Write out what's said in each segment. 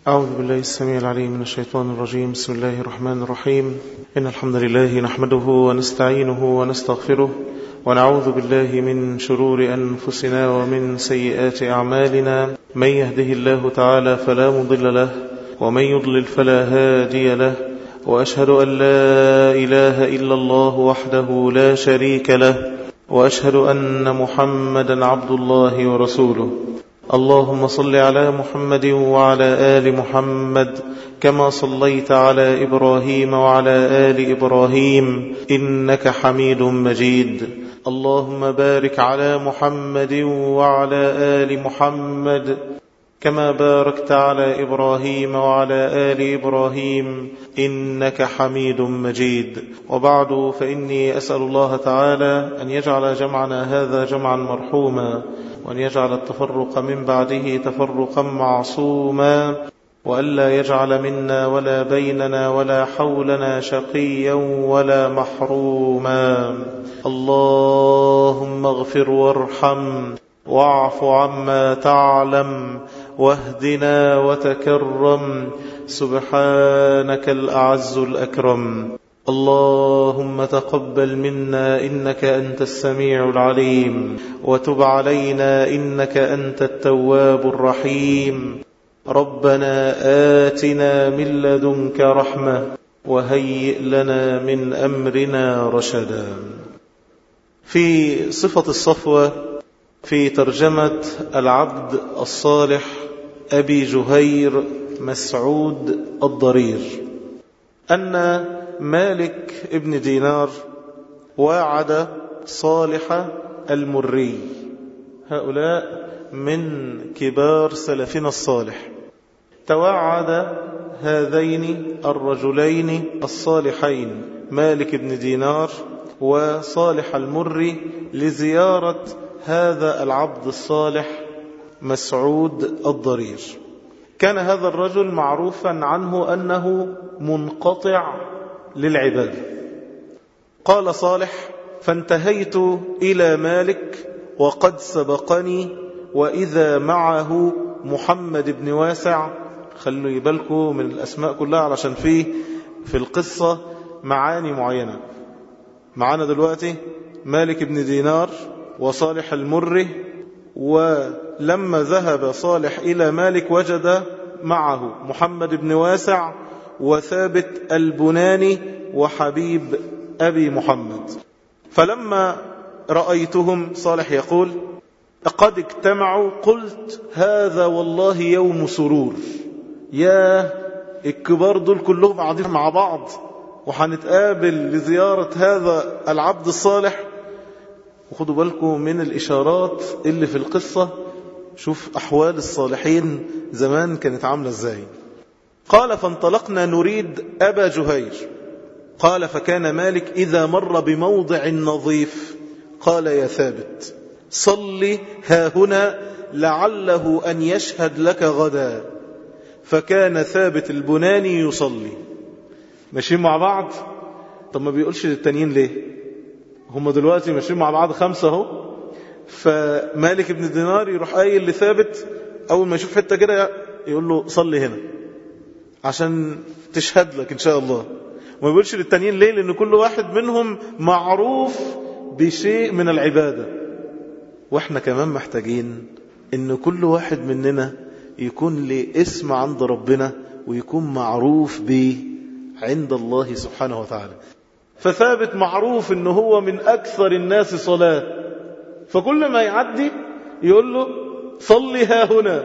أعوذ بالله السميع العليم من الشيطان الرجيم بسم الله الرحمن الرحيم إن الحمد لله نحمده ونستعينه ونستغفره ونعوذ بالله من شرور أنفسنا ومن سيئات أعمالنا من يهده الله تعالى فلا مضل له ومن يضلل فلا هادي له وأشهد أن لا إله إلا الله وحده لا شريك له وأشهد أن محمدا عبد الله ورسوله اللهم صل على محمد وعلى آل محمد كما صليت على إبراهيم وعلى آل إبراهيم إنك حميد مجيد اللهم بارك على محمد وعلى آل محمد كما باركت على إبراهيم وعلى آل إبراهيم إنك حميد مجيد وبعد فإني أسأل الله تعالى أن يجعل جمعنا هذا جمعا مرحوما وأن يجعل التفرق من بعده تفرقا معصوما وألا يجعل منا ولا بيننا ولا حولنا شقيا ولا محروما اللهم اغفر وارحم واعف عما تعلم واهدنا وتكرم سبحانك الأعز الأكرم اللهم تقبل منا إنك أنت السميع العليم وتب علينا إنك أنت التواب الرحيم ربنا آتنا من لدنك رحمة وهيئ لنا من أمرنا رشدا في صفة الصفوة في ترجمة العبد الصالح أبي جهير مسعود الضرير أن مالك ابن دينار واعد صالح المري هؤلاء من كبار سلفنا الصالح توعد هذين الرجلين الصالحين مالك بن دينار وصالح المري لزيارة هذا العبد الصالح مسعود الضرير كان هذا الرجل معروفا عنه أنه منقطع للعبادة قال صالح فانتهيت إلى مالك وقد سبقني وإذا معه محمد بن واسع خلوا يبالكوا من الأسماء كلها علشان فيه في القصة معاني معينة معانا دلوقتي مالك بن دينار وصالح المره ولما ذهب صالح إلى مالك وجد معه محمد بن واسع وثابت البناني وحبيب أبي محمد فلما رأيتهم صالح يقول قد اجتمعوا قلت هذا والله يوم سرور يا الكبار دول كلهم قاعدين مع بعض وهنتقابل لزيارة هذا العبد الصالح وخدوا بالكم من الإشارات اللي في القصة شوف أحوال الصالحين زمان كانت عاملة ازاي قال فانطلقنا نريد أبا جهير قال فكان مالك إذا مر بموضع نظيف قال يا ثابت صل ها هنا لعله أن يشهد لك غدا فكان ثابت البناني يصلي ماشيين مع بعض طب ما بيقولش للتانيين ليه هم دلوقتي ماشيين مع بعض خمسة اهو فمالك بن دينار يروح قايل لثابت أول ما يشوف حتة كده يقول له صلي هنا عشان تشهد لك إن شاء الله وما يقولش للتانيين ليه لأن كل واحد منهم معروف بشيء من العبادة واحنا كمان محتاجين ان كل واحد مننا يكون له اسم عند ربنا ويكون معروف به عند الله سبحانه وتعالى فثابت معروف ان هو من اكثر الناس صلاة فكل ما يعدي يقول له صلي ها هنا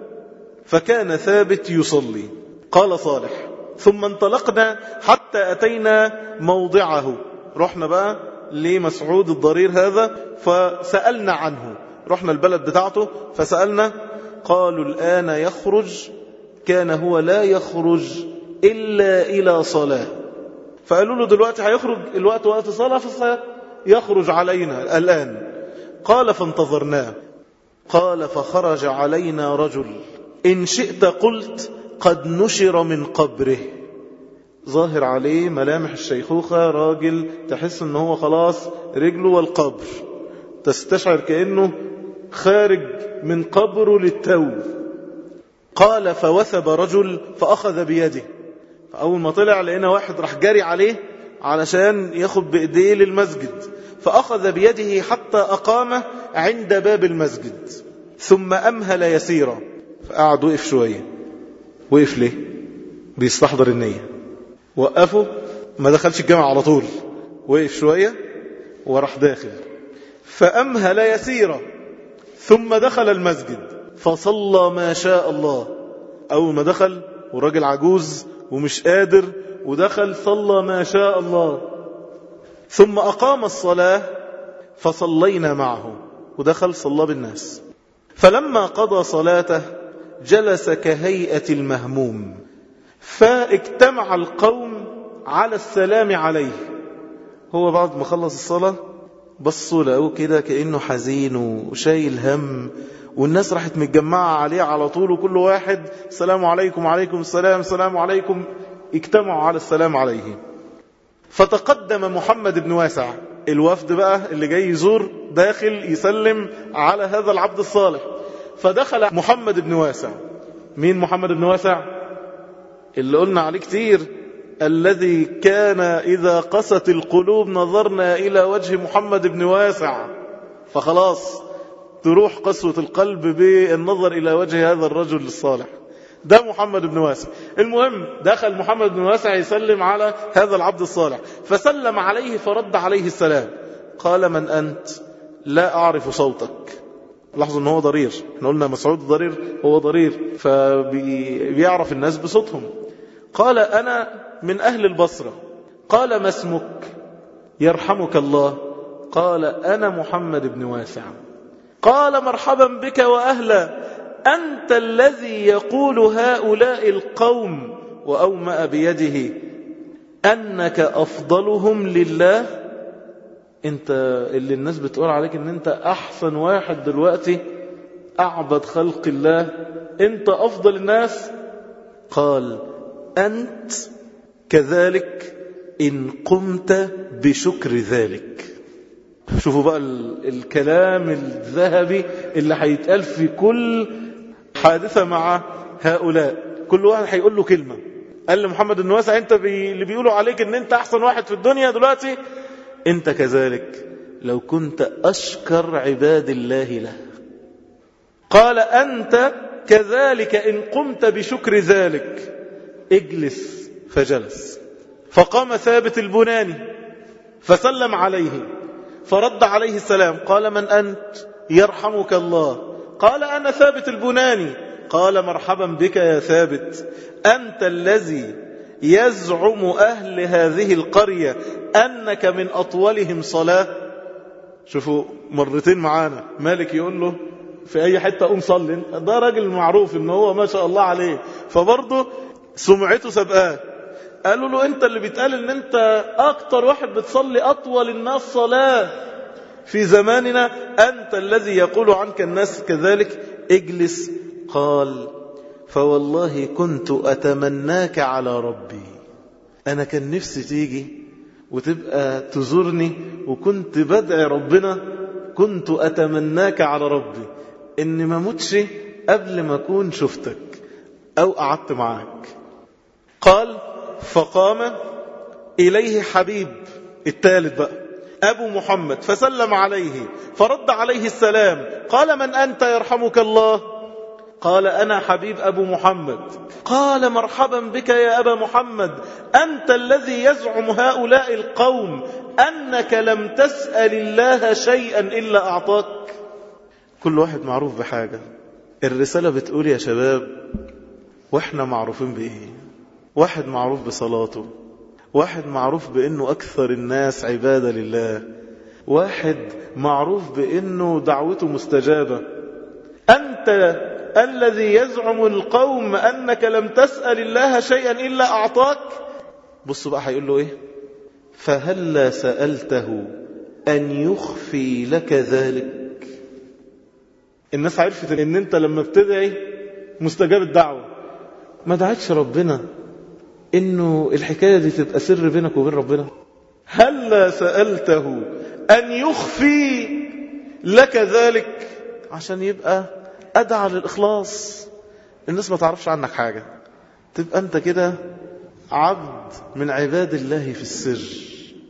فكان ثابت يصلي قال صالح ثم انطلقنا حتى أتينا موضعه رحنا بقى لمسعود الضرير هذا فسألنا عنه رحنا البلد بتاعته فسألنا قالوا الآن يخرج كان هو لا يخرج إلا إلى صلاة فقالوا له دلوقتي هيخرج الوقت وقت صلاة فسيخرج علينا الآن قال فانتظرناه قال فخرج علينا رجل إن شئت قلت قد نشر من قبره ظاهر عليه ملامح الشيخوخة راجل تحس ان هو خلاص رجله والقبر تستشعر كأنه خارج من قبره للتو قال فوثب رجل فأخذ بيده فأول ما طلع لقينا واحد راح جاري عليه علشان ياخد بإيديه للمسجد فأخذ بيده حتى أقامه عند باب المسجد ثم أمهل يسيرا فقعد وقف شوية وقف ليه بيستحضر النية وقفه ما دخلش الجامع على طول وقف شوية وراح داخل فأمهل يسيرا ثم دخل المسجد فصلى ما شاء الله أول ما دخل وراجل عجوز ومش قادر ودخل صلى ما شاء الله ثم أقام الصلاة فصلينا معه ودخل صلى بالناس فلما قضى صلاته جلس كهيئة المهموم فاجتمع القوم على السلام عليه هو بعد ما خلص الصلاة بصوا له كده كأنه حزين وشايل هم والناس راحت متجمعة عليه على طول وكل واحد السلام عليكم وعليكم السلام السلام عليكم اجتمعوا على السلام عليه فتقدم محمد بن واسع الوفد بقى اللي جاي يزور داخل يسلم على هذا العبد الصالح فدخل محمد بن واسع مين محمد بن واسع اللي قلنا عليه كتير الذي كان إذا قست القلوب نظرنا إلى وجه محمد بن واسع فخلاص تروح قسوة القلب بالنظر إلى وجه هذا الرجل الصالح ده محمد بن واسع المهم دخل محمد بن واسع يسلم على هذا العبد الصالح فسلم عليه فرد عليه السلام قال من أنت لا أعرف صوتك لاحظوا ان هو ضرير احنا قلنا مسعود ضرير هو ضرير فبيعرف الناس بصوتهم قال أنا من أهل البصرة قال ما اسمك يرحمك الله قال أنا محمد بن واسع قال مرحبا بك وأهلا أنت الذي يقول هؤلاء القوم وأومأ بيده أنك أفضلهم لله أنت اللي الناس بتقول عليك أن أنت أحسن واحد دلوقتي أعبد خلق الله أنت أفضل الناس قال أنت كذلك إن قمت بشكر ذلك شوفوا بقى الكلام الذهبي اللي هيتقال في كل حادثة مع هؤلاء كل واحد هيقول له كلمة قال لمحمد بن واسع انت بي اللي بيقولوا عليك ان انت احسن واحد في الدنيا دلوقتي انت كذلك لو كنت اشكر عباد الله له قال انت كذلك ان قمت بشكر ذلك اجلس فجلس فقام ثابت البناني فسلم عليه فرد عليه السلام قال من أنت يرحمك الله قال أنا ثابت البناني قال مرحبا بك يا ثابت أنت الذي يزعم أهل هذه القرية أنك من أطولهم صلاة شوفوا مرتين معانا مالك يقول له في أي حتة قوم صلي ده راجل معروف إن هو ما شاء الله عليه فبرضه سمعته سبقاه قالوا له انت اللي بيتقال ان انت اكتر واحد بتصلي اطول الناس صلاة في زماننا انت الذي يقول عنك الناس كذلك اجلس قال فوالله كنت اتمناك على ربي انا كان نفسي تيجي وتبقى تزورني وكنت بدعي ربنا كنت اتمناك على ربي ان ما موتش قبل ما اكون شفتك او قعدت معاك قال فقام إليه حبيب الثالث بقى أبو محمد فسلم عليه فرد عليه السلام قال من أنت يرحمك الله قال أنا حبيب أبو محمد قال مرحبا بك يا أبا محمد أنت الذي يزعم هؤلاء القوم أنك لم تسأل الله شيئا إلا أعطاك كل واحد معروف بحاجة الرسالة بتقول يا شباب وإحنا معروفين بإيه واحد معروف بصلاته واحد معروف بأنه أكثر الناس عبادة لله واحد معروف بأنه دعوته مستجابة أنت الذي يزعم القوم أنك لم تسأل الله شيئا إلا أعطاك بصوا بقى هيقول له إيه فهلا سألته أن يخفي لك ذلك الناس عرفت ان انت لما بتدعي مستجاب الدعوة ما دعتش ربنا انه الحكاية دي تبقى سر بينك وبين ربنا هل سألته ان يخفي لك ذلك عشان يبقى ادعى للاخلاص الناس ما تعرفش عنك حاجة تبقى أنت كده عبد من عباد الله في السر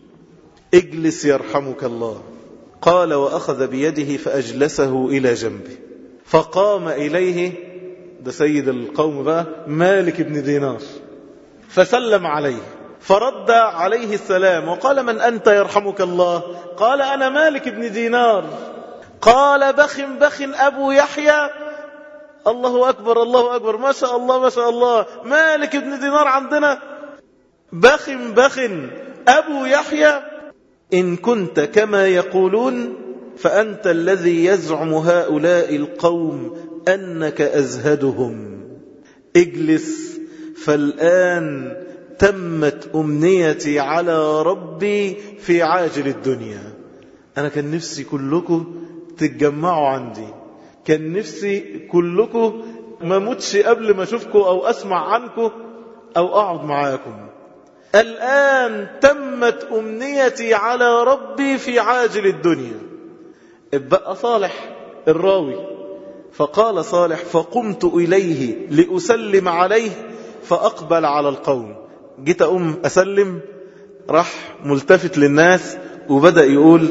اجلس يرحمك الله قال وأخذ بيده فأجلسه إلى جنبه فقام إليه ده سيد القوم بقى مالك بن دينار فسلم عليه فرد عليه السلام وقال من أنت يرحمك الله قال أنا مالك بن دينار قال بخ بخ أبو يحيى الله أكبر الله أكبر ما شاء الله ما شاء الله مالك بن دينار عندنا بخ بخ أبو يحيى إن كنت كما يقولون فأنت الذي يزعم هؤلاء القوم أنك أزهدهم اجلس فالآن تمت أمنيتي على ربي في عاجل الدنيا أنا كان نفسي كلكم تتجمعوا عندي كان نفسي كلكم ما موتش قبل ما أشوفكم أو أسمع عنكم أو أقعد معاكم الآن تمت أمنيتي على ربي في عاجل الدنيا ابقى صالح الراوي فقال صالح فقمت إليه لأسلم عليه فأقبل على القوم جيت أم أسلم راح ملتفت للناس وبدأ يقول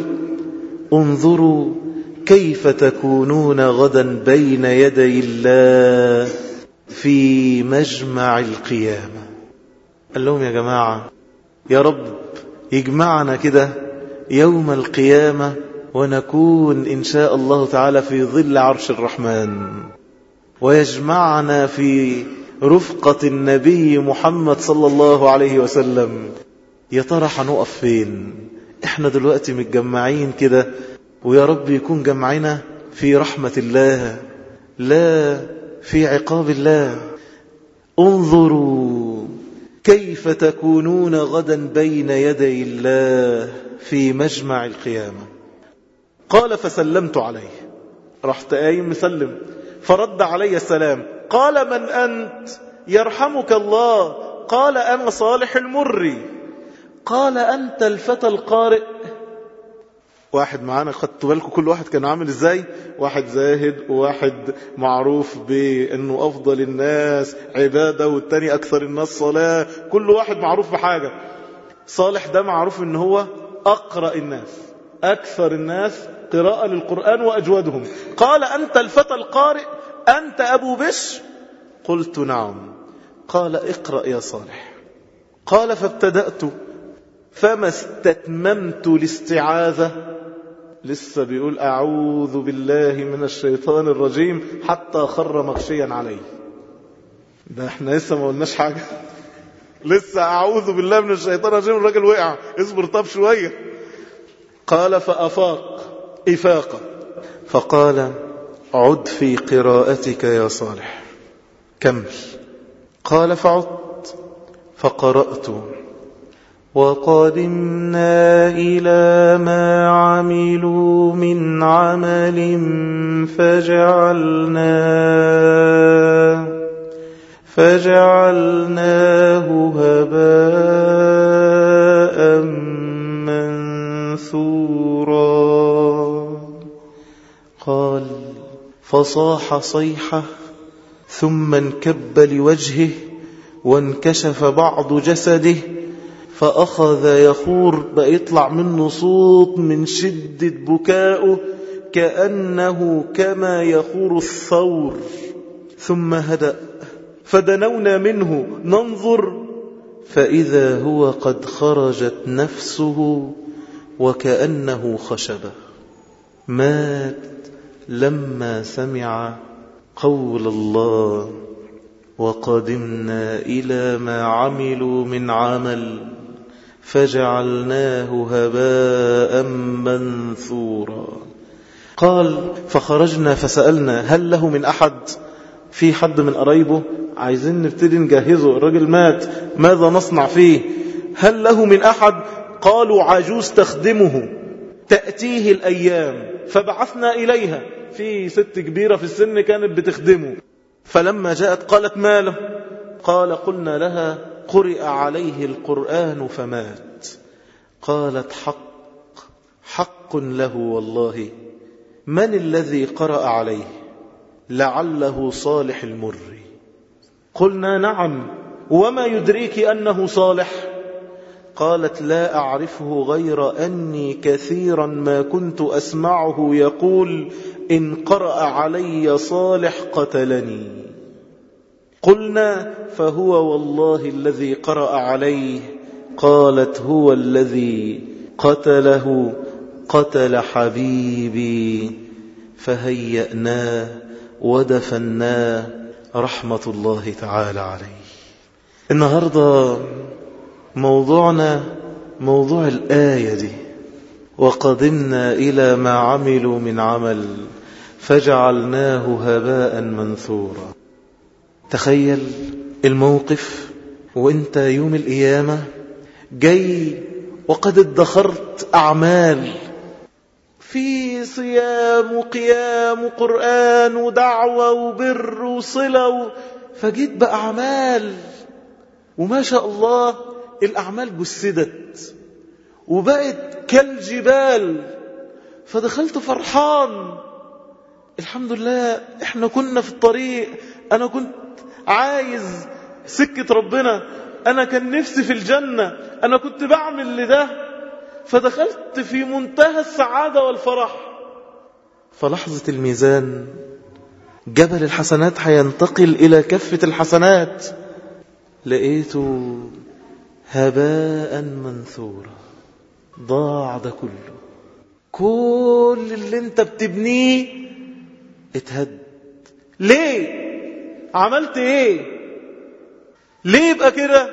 انظروا كيف تكونون غدا بين يدي الله في مجمع القيامة قال لهم يا جماعة يا رب يجمعنا كده يوم القيامة ونكون إن شاء الله تعالى في ظل عرش الرحمن ويجمعنا في رفقة النبي محمد صلى الله عليه وسلم يا ترى هنقف فين احنا دلوقتي متجمعين كده ويا رب يكون جمعنا في رحمة الله لا في عقاب الله انظروا كيف تكونون غدا بين يدي الله في مجمع القيامة قال فسلمت عليه رحت قايم مسلم فرد علي السلام قال من أنت يرحمك الله قال أنا صالح المري قال أنت الفتى القارئ واحد معانا خدت بالكم كل واحد كان عامل ازاي واحد زاهد وواحد معروف بانه افضل الناس عبادة والتاني اكثر الناس صلاة كل واحد معروف بحاجة صالح ده معروف ان هو اقرأ الناس اكثر الناس قراءة للقرآن واجودهم قال انت الفتى القارئ انت ابو بش قلت نعم قال اقرأ يا صالح قال فابتدأت فما استتممت الاستعاذة لسه بيقول أعوذ بالله من الشيطان الرجيم حتى خر مغشيا عليه ده احنا لسه ما قلناش حاجة لسه أعوذ بالله من الشيطان الرجيم الراجل وقع اصبر طب شوية قال فأفاق إفاقة فقال عد في قراءتك يا صالح كمل قال فعدت فقرأت وقدمنا إلى ما عملوا من عمل فجعلناه فجعلناه هباء منثورا قال فصاح صيحة ثم انكب لوجهه وانكشف بعض جسده فأخذ يخور بيطلع منه صوت من شدة بكائه كأنه كما يخور الثور ثم هدأ فدنونا منه ننظر فإذا هو قد خرجت نفسه وكأنه خشبة مات لما سمع قول الله وقدمنا إلى ما عملوا من عمل فجعلناه هباء منثورا قال فخرجنا فسألنا هل له من أحد في حد من قرايبه عايزين نبتدي نجهزه الراجل مات ماذا نصنع فيه هل له من أحد قالوا عجوز تخدمه تأتيه الأيام فبعثنا إليها في ست كبيرة في السن كانت بتخدمه فلما جاءت قالت ما له قال قلنا لها قرئ عليه القرآن فمات قالت حق حق له والله من الذي قرأ عليه لعله صالح المري قلنا نعم وما يدريك أنه صالح قالت لا أعرفه غير أني كثيرا ما كنت أسمعه يقول إن قرأ علي صالح قتلني قلنا فهو والله الذي قرأ عليه قالت هو الذي قتله قتل حبيبي فهيأناه ودفناه رحمة الله تعالى عليه النهاردة موضوعنا موضوع الآية دي وقدمنا إلى ما عملوا من عمل فجعلناه هباء منثورا تخيل الموقف وانت يوم القيامة جاي وقد ادخرت أعمال في صيام وقيام وقرآن ودعوة وبر وصلة فجيت بأعمال وما شاء الله الأعمال جسدت وبقت كالجبال فدخلت فرحان الحمد لله احنا كنا في الطريق انا كنت عايز سكة ربنا انا كان نفسي في الجنة انا كنت بعمل لده فدخلت في منتهى السعادة والفرح فلحظة الميزان جبل الحسنات هينتقل إلى كفة الحسنات لقيته هباء منثورا ضاع ده كله كل اللي انت بتبنيه اتهد ليه عملت ايه ليه يبقى كده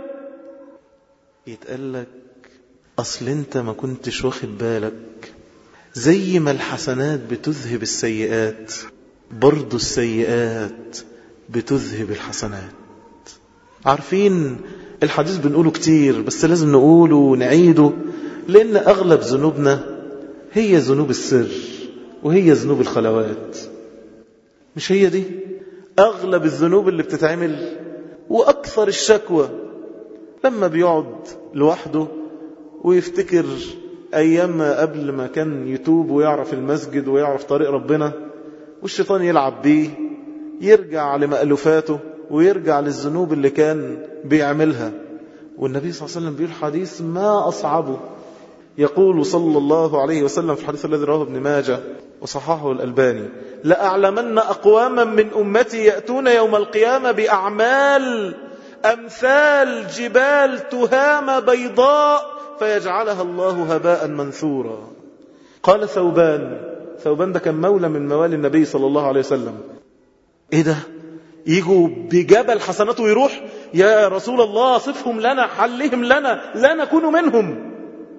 يتقال لك اصل انت ما كنتش واخد بالك زي ما الحسنات بتذهب السيئات برضو السيئات بتذهب الحسنات عارفين الحديث بنقوله كتير بس لازم نقوله ونعيده لأن أغلب ذنوبنا هي ذنوب السر وهي ذنوب الخلوات مش هي دي أغلب الذنوب اللي بتتعمل وأكثر الشكوى لما بيقعد لوحده ويفتكر أيام ما قبل ما كان يتوب ويعرف المسجد ويعرف طريق ربنا والشيطان يلعب بيه يرجع لمألوفاته ويرجع للذنوب اللي كان بيعملها والنبي صلى الله عليه وسلم بيقول حديث ما أصعبه يقول صلى الله عليه وسلم في الحديث الذي رواه ابن ماجه وصححه الألباني لأعلمن أقواما من أمتي يأتون يوم القيامة بأعمال أمثال جبال تهام بيضاء فيجعلها الله هباء منثورا قال ثوبان ثوبان ده كان مولى من موالي النبي صلى الله عليه وسلم ايه ده يجوا بجبل حسناته ويروح يا رسول الله صفهم لنا حلهم لنا لا نكون منهم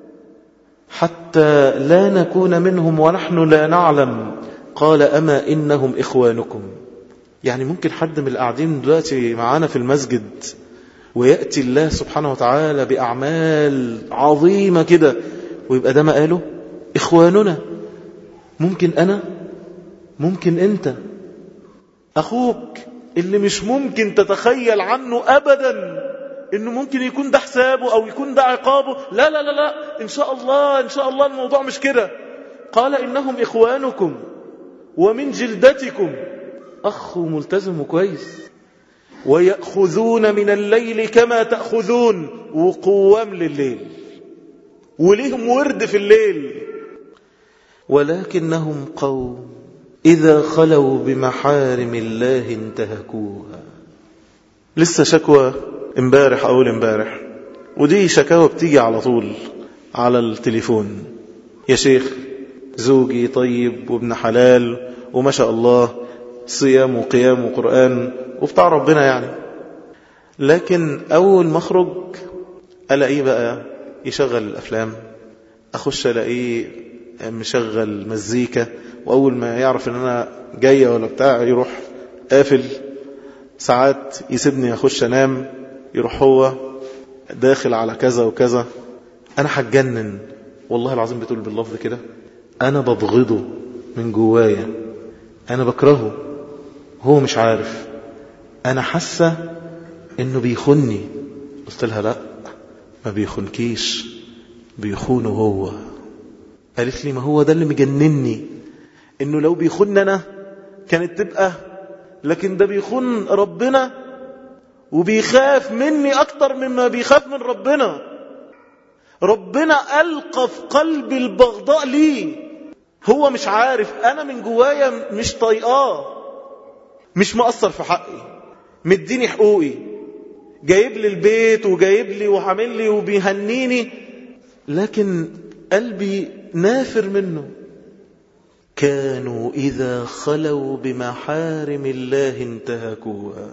حتى لا نكون منهم ونحن لا نعلم قال أما إنهم إخوانكم يعني ممكن حد من القاعدين دلوقتي معانا في المسجد ويأتي الله سبحانه وتعالى بأعمال عظيمة كده ويبقى ده ما قاله إخواننا ممكن أنا ممكن أنت أخوك اللي مش ممكن تتخيل عنه أبدا إنه ممكن يكون ده حسابه أو يكون ده عقابه لا لا لا لا إن شاء الله إن شاء الله الموضوع مش كده قال إنهم إخوانكم ومن جلدتكم أخ ملتزم كويس ويأخذون من الليل كما تأخذون وقوام لليل وليهم ورد في الليل ولكنهم قوم إذا خلوا بمحارم الله انتهكوها لسه شكوى امبارح أول امبارح ودي شكاوى بتيجي على طول على التليفون يا شيخ زوجي طيب وابن حلال وما شاء الله صيام وقيام وقرآن وبتاع ربنا يعني لكن أول ما أخرج ألاقيه بقى يشغل الأفلام أخش ألاقيه مشغل مزيكا وأول ما يعرف أن أنا جاية ولا بتاع يروح قافل ساعات يسيبني أخش أنام يروح هو داخل على كذا وكذا أنا هتجنن والله العظيم بتقول باللفظ كده أنا ببغضه من جوايا أنا بكرهه هو مش عارف أنا حاسة إنه بيخني قلت لها لا ما بيخنكيش بيخونه هو قالت لي ما هو ده اللي مجنني إنه لو بيخن أنا كانت تبقى لكن ده بيخن ربنا وبيخاف مني أكتر مما بيخاف من ربنا ربنا ألقى في قلبي البغضاء لي هو مش عارف أنا من جوايا مش طايقاه مش مقصر في حقي مديني حقوقي جايب لي البيت وجايب لي وعامل لي وبيهنيني لكن قلبي نافر منه كانوا إذا خلوا بمحارم الله انتهكوها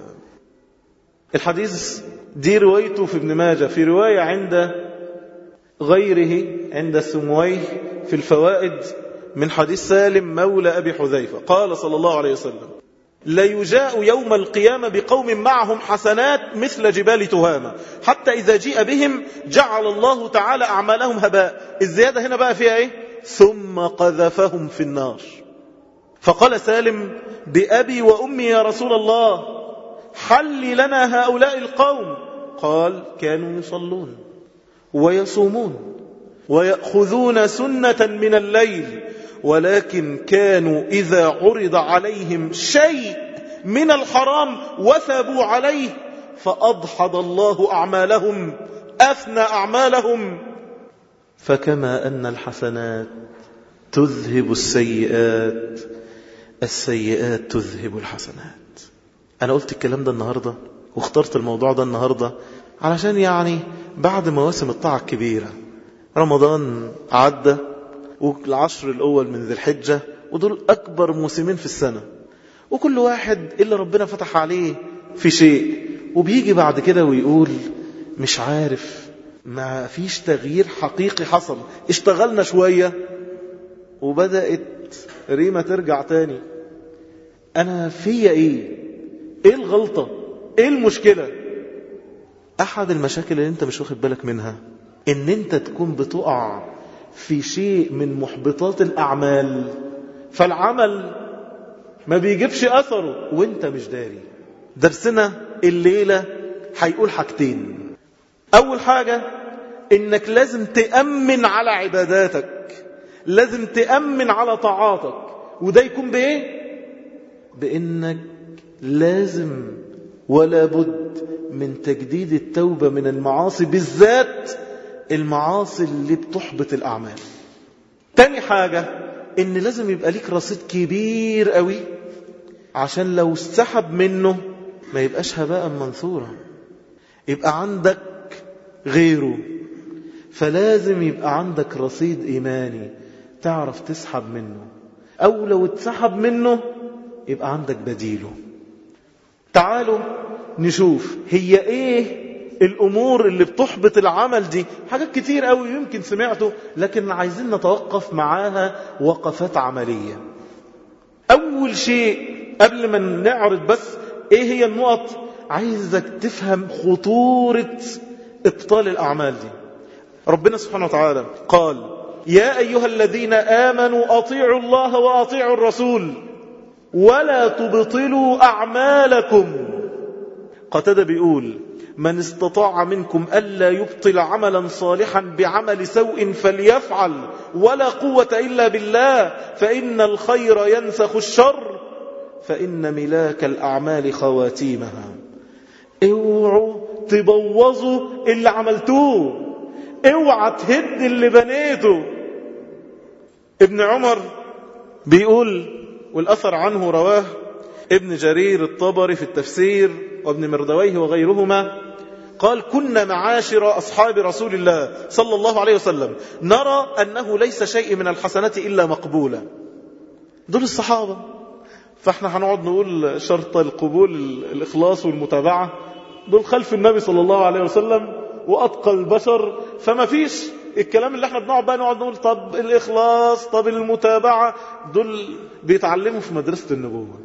الحديث دي روايته في ابن ماجه في رواية عند غيره عند السمويه في الفوائد من حديث سالم مولى أبي حذيفة قال صلى الله عليه وسلم ليجاء يوم القيامة بقوم معهم حسنات مثل جبال تهامة حتى إذا جيء بهم جعل الله تعالى أعمالهم هباء الزيادة هنا بقى فيها إيه ثم قذفهم في النار فقال سالم بأبي وأمي يا رسول الله حل لنا هؤلاء القوم قال كانوا يصلون ويصومون ويأخذون سنة من الليل ولكن كانوا إذا عرض عليهم شيء من الحرام وثبوا عليه فأضحض الله أعمالهم أفنى أعمالهم فكما أن الحسنات تذهب السيئات السيئات تذهب الحسنات أنا قلت الكلام ده النهاردة واخترت الموضوع ده النهاردة علشان يعني بعد مواسم الطاعة الكبيرة رمضان عدى والعشر الأول من ذي الحجة ودول أكبر موسمين في السنة وكل واحد إلا ربنا فتح عليه في شيء وبيجي بعد كده ويقول مش عارف ما فيش تغيير حقيقي حصل اشتغلنا شوية وبدأت ريما ترجع تاني أنا فيا إيه إيه الغلطة إيه المشكلة أحد المشاكل اللي أنت مش واخد بالك منها إن أنت تكون بتقع في شيء من محبطات الأعمال فالعمل ما بيجيبش أثره وانت مش داري درسنا الليلة هيقول حاجتين أول حاجة إنك لازم تأمن على عباداتك لازم تأمن على طاعاتك وده يكون بإيه؟ بإنك لازم ولا بد من تجديد التوبة من المعاصي بالذات المعاصي اللي بتحبط الأعمال تاني حاجة إن لازم يبقى ليك رصيد كبير قوي عشان لو استحب منه ما يبقاش هباء منثورا يبقى عندك غيره فلازم يبقى عندك رصيد إيماني تعرف تسحب منه أو لو اتسحب منه يبقى عندك بديله تعالوا نشوف هي ايه الأمور اللي بتحبط العمل دي حاجات كتير قوي يمكن سمعته لكن عايزين نتوقف معاها وقفات عملية أول شيء قبل ما نعرض بس إيه هي النقط عايزك تفهم خطورة إبطال الأعمال دي ربنا سبحانه وتعالى قال يا أيها الذين آمنوا أطيعوا الله وأطيعوا الرسول ولا تبطلوا أعمالكم قتد بيقول من استطاع منكم ألا يبطل عملا صالحا بعمل سوء فليفعل ولا قوة إلا بالله فإن الخير ينسخ الشر فإن ملاك الأعمال خواتيمها اوعوا تبوظوا اللي عملتوه اوعى تهد اللي بنيته ابن عمر بيقول والأثر عنه رواه ابن جرير الطبري في التفسير وابن مردويه وغيرهما قال كنا معاشر أصحاب رسول الله صلى الله عليه وسلم نرى أنه ليس شيء من الحسنات إلا مقبولة دول الصحابة فاحنا هنقعد نقول شرط القبول الإخلاص والمتابعة دول خلف النبي صلى الله عليه وسلم وأتقى البشر فما فيش الكلام اللي احنا بنقعد بقى نقعد نقول طب الإخلاص طب المتابعة دول بيتعلموا في مدرسة النبوة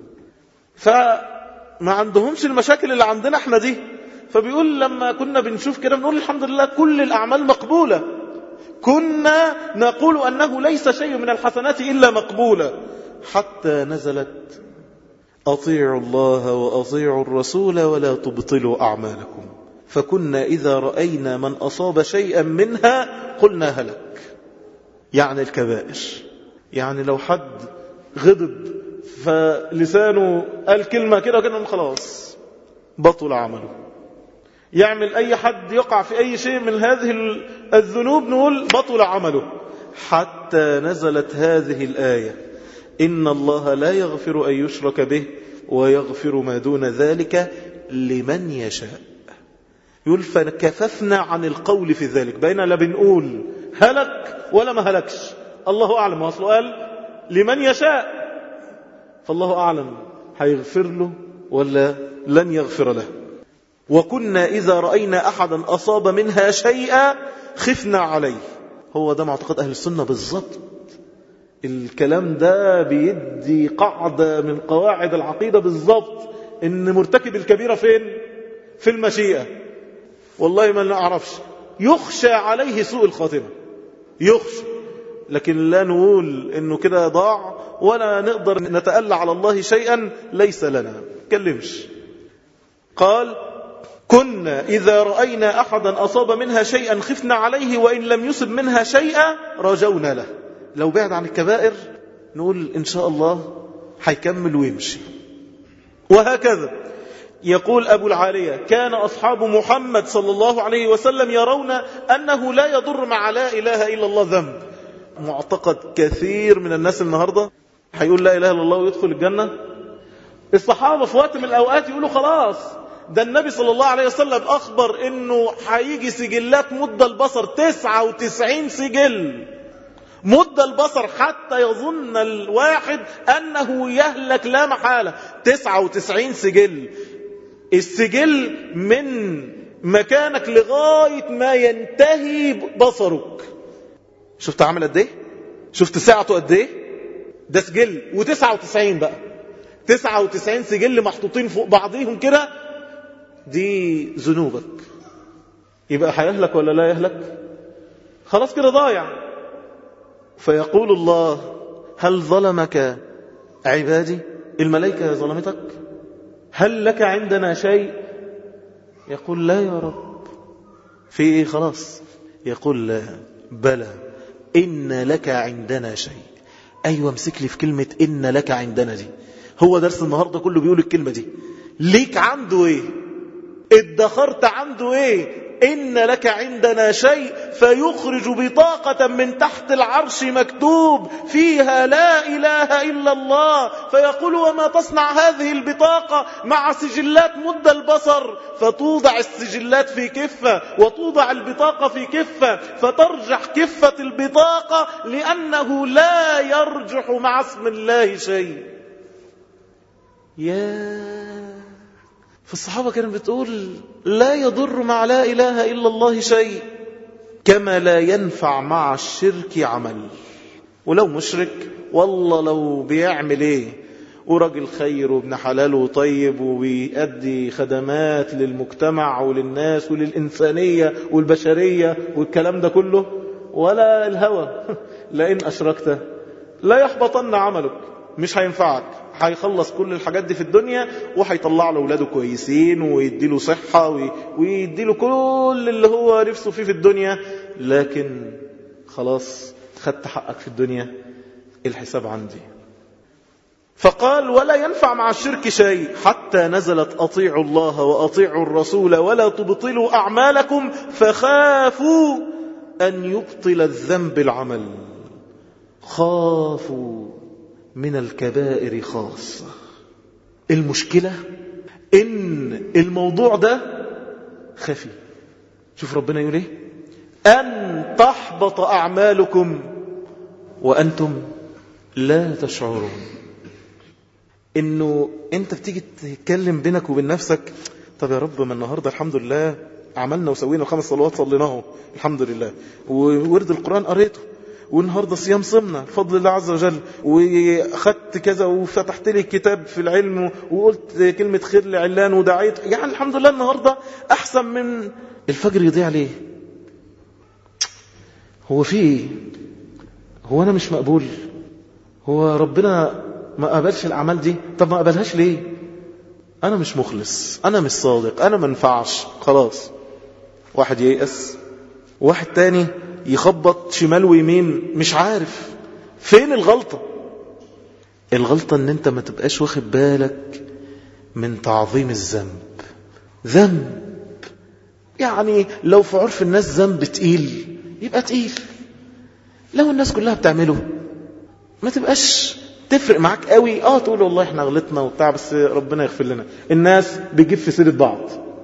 فما عندهمش المشاكل اللي عندنا احنا دي فبيقول لما كنا بنشوف كده بنقول الحمد لله كل الأعمال مقبولة كنا نقول أنه ليس شيء من الحسنات إلا مقبولة حتى نزلت أطيعوا الله وأطيعوا الرسول ولا تبطلوا أعمالكم فكنا إذا رأينا من أصاب شيئا منها قلنا هلك يعني الكبائر يعني لو حد غضب فلسانه قال كلمة كده وكده خلاص بطل عمله يعمل أي حد يقع في أي شيء من هذه الذنوب نقول بطل عمله حتى نزلت هذه الآية إن الله لا يغفر أن يشرك به ويغفر ما دون ذلك لمن يشاء يقول فكففنا عن القول في ذلك بين لا بنقول هلك ولا ما هلكش الله أعلم وصله قال لمن يشاء فالله أعلم هيغفر له ولا لن يغفر له وكنا إذا رأينا أحدا أصاب منها شيئا خفنا عليه هو ده معتقد أهل السنة بالضبط الكلام ده بيدي قاعدة من قواعد العقيدة بالضبط إن مرتكب الكبيرة فين في المشيئة والله ما نعرفش يخشى عليه سوء الخاتمة يخشى لكن لا نقول انه كده ضاع ولا نقدر نتألى على الله شيئا ليس لنا كلمش قال كنا إذا رأينا أحدا أصاب منها شيئا خفنا عليه وإن لم يصب منها شيئا رجونا له لو بعد عن الكبائر نقول إن شاء الله هيكمل ويمشي وهكذا يقول أبو العالية كان أصحاب محمد صلى الله عليه وسلم يرون أنه لا يضر مع لا إله إلا الله ذنب معتقد كثير من الناس النهاردة هيقول لا إله إلا الله ويدخل الجنة الصحابة في وقت من الأوقات يقولوا خلاص ده النبي صلى الله عليه وسلم أخبر أنه هيجي سجلات مدة البصر 99 سجل مدة البصر حتى يظن الواحد أنه يهلك لا محالة 99 سجل السجل من مكانك لغاية ما ينتهي بصرك شفت عمل قد ايه شفت ساعته قد ايه ده سجل و99 بقى 99 سجل محطوطين فوق بعضيهم كده دي ذنوبك يبقى هيهلك ولا لا يهلك خلاص كده ضايع فيقول الله هل ظلمك عبادي الملائكة ظلمتك هل لك عندنا شيء يقول لا يا رب في ايه خلاص يقول لا بلى إن لك عندنا شيء أيوة امسك لي في كلمة إن لك عندنا دي هو درس النهاردة كله بيقول الكلمة دي ليك عنده ايه ادخرت عنده ايه إن لك عندنا شيء فيخرج بطاقة من تحت العرش مكتوب فيها لا إله إلا الله فيقول وما تصنع هذه البطاقة مع سجلات مد البصر فتوضع السجلات في كفة وتوضع البطاقة في كفة فترجح كفة البطاقة لأنه لا يرجح مع اسم الله شيء يا فالصحابة كانت بتقول لا يضر مع لا إله إلا الله شيء كما لا ينفع مع الشرك عمل ولو مشرك والله لو بيعمل ايه وراجل خير وابن حلال وطيب وبيأدي خدمات للمجتمع وللناس وللإنسانية والبشرية والكلام ده كله ولا الهوى لئن أشركت لا يحبطن عملك مش هينفعك هيخلص كل الحاجات دي في الدنيا وهيطلع له اولاده كويسين ويديله صحة ويديله كل اللي هو نفسه فيه في الدنيا لكن خلاص خدت حقك في الدنيا الحساب عندي فقال ولا ينفع مع الشرك شيء حتى نزلت أطيعوا الله وأطيعوا الرسول ولا تبطلوا أعمالكم فخافوا أن يبطل الذنب العمل خافوا من الكبائر خاصة المشكلة إن الموضوع ده خفي شوف ربنا يقول إيه أن تحبط أعمالكم وأنتم لا تشعرون إنه أنت بتيجي تتكلم بينك وبين نفسك طب يا رب ما النهاردة الحمد لله عملنا وسوينا خمس صلوات صليناه الحمد لله وورد القرآن قريته والنهاردة صيام صمنا بفضل الله عز وجل وأخذت كذا وفتحت لي كتاب في العلم وقلت كلمة خير لعلان ودعيت يعني الحمد لله النهاردة أحسن من الفجر يضيع ليه هو في ايه هو أنا مش مقبول هو ربنا ما قبلش الأعمال دي طب ما قبلهاش ليه أنا مش مخلص أنا مش صادق أنا ما ينفعش خلاص واحد ييأس واحد تاني يخبط شمال ويمين مش عارف فين الغلطة الغلطة ان انت ما تبقاش واخد بالك من تعظيم الذنب ذنب يعني لو في عرف الناس ذنب تقيل يبقى تقيل لو الناس كلها بتعمله ما تبقاش تفرق معاك قوي اه تقول والله احنا غلطنا وبتاع بس ربنا يغفر لنا الناس بيجيب في سيرة بعض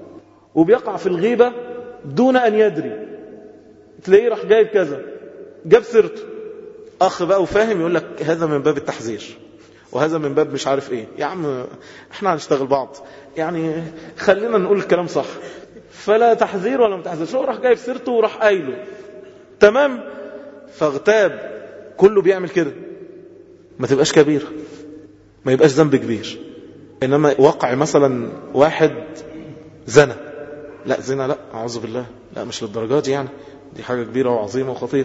وبيقع في الغيبة دون ان يدري تلاقيه راح جايب كذا جاب سيرته اخ بقى وفاهم يقول لك هذا من باب التحذير وهذا من باب مش عارف ايه يا عم احنا هنشتغل بعض يعني خلينا نقول الكلام صح فلا تحذير ولا متحذير شو راح جايب سيرته وراح قايله تمام فاغتاب كله بيعمل كده ما تبقاش كبيرة ما يبقاش ذنب كبير انما وقع مثلا واحد زنا لا زنا لا اعوذ بالله لا مش للدرجات دي يعني دي حاجة كبيرة وعظيمة وخطيرة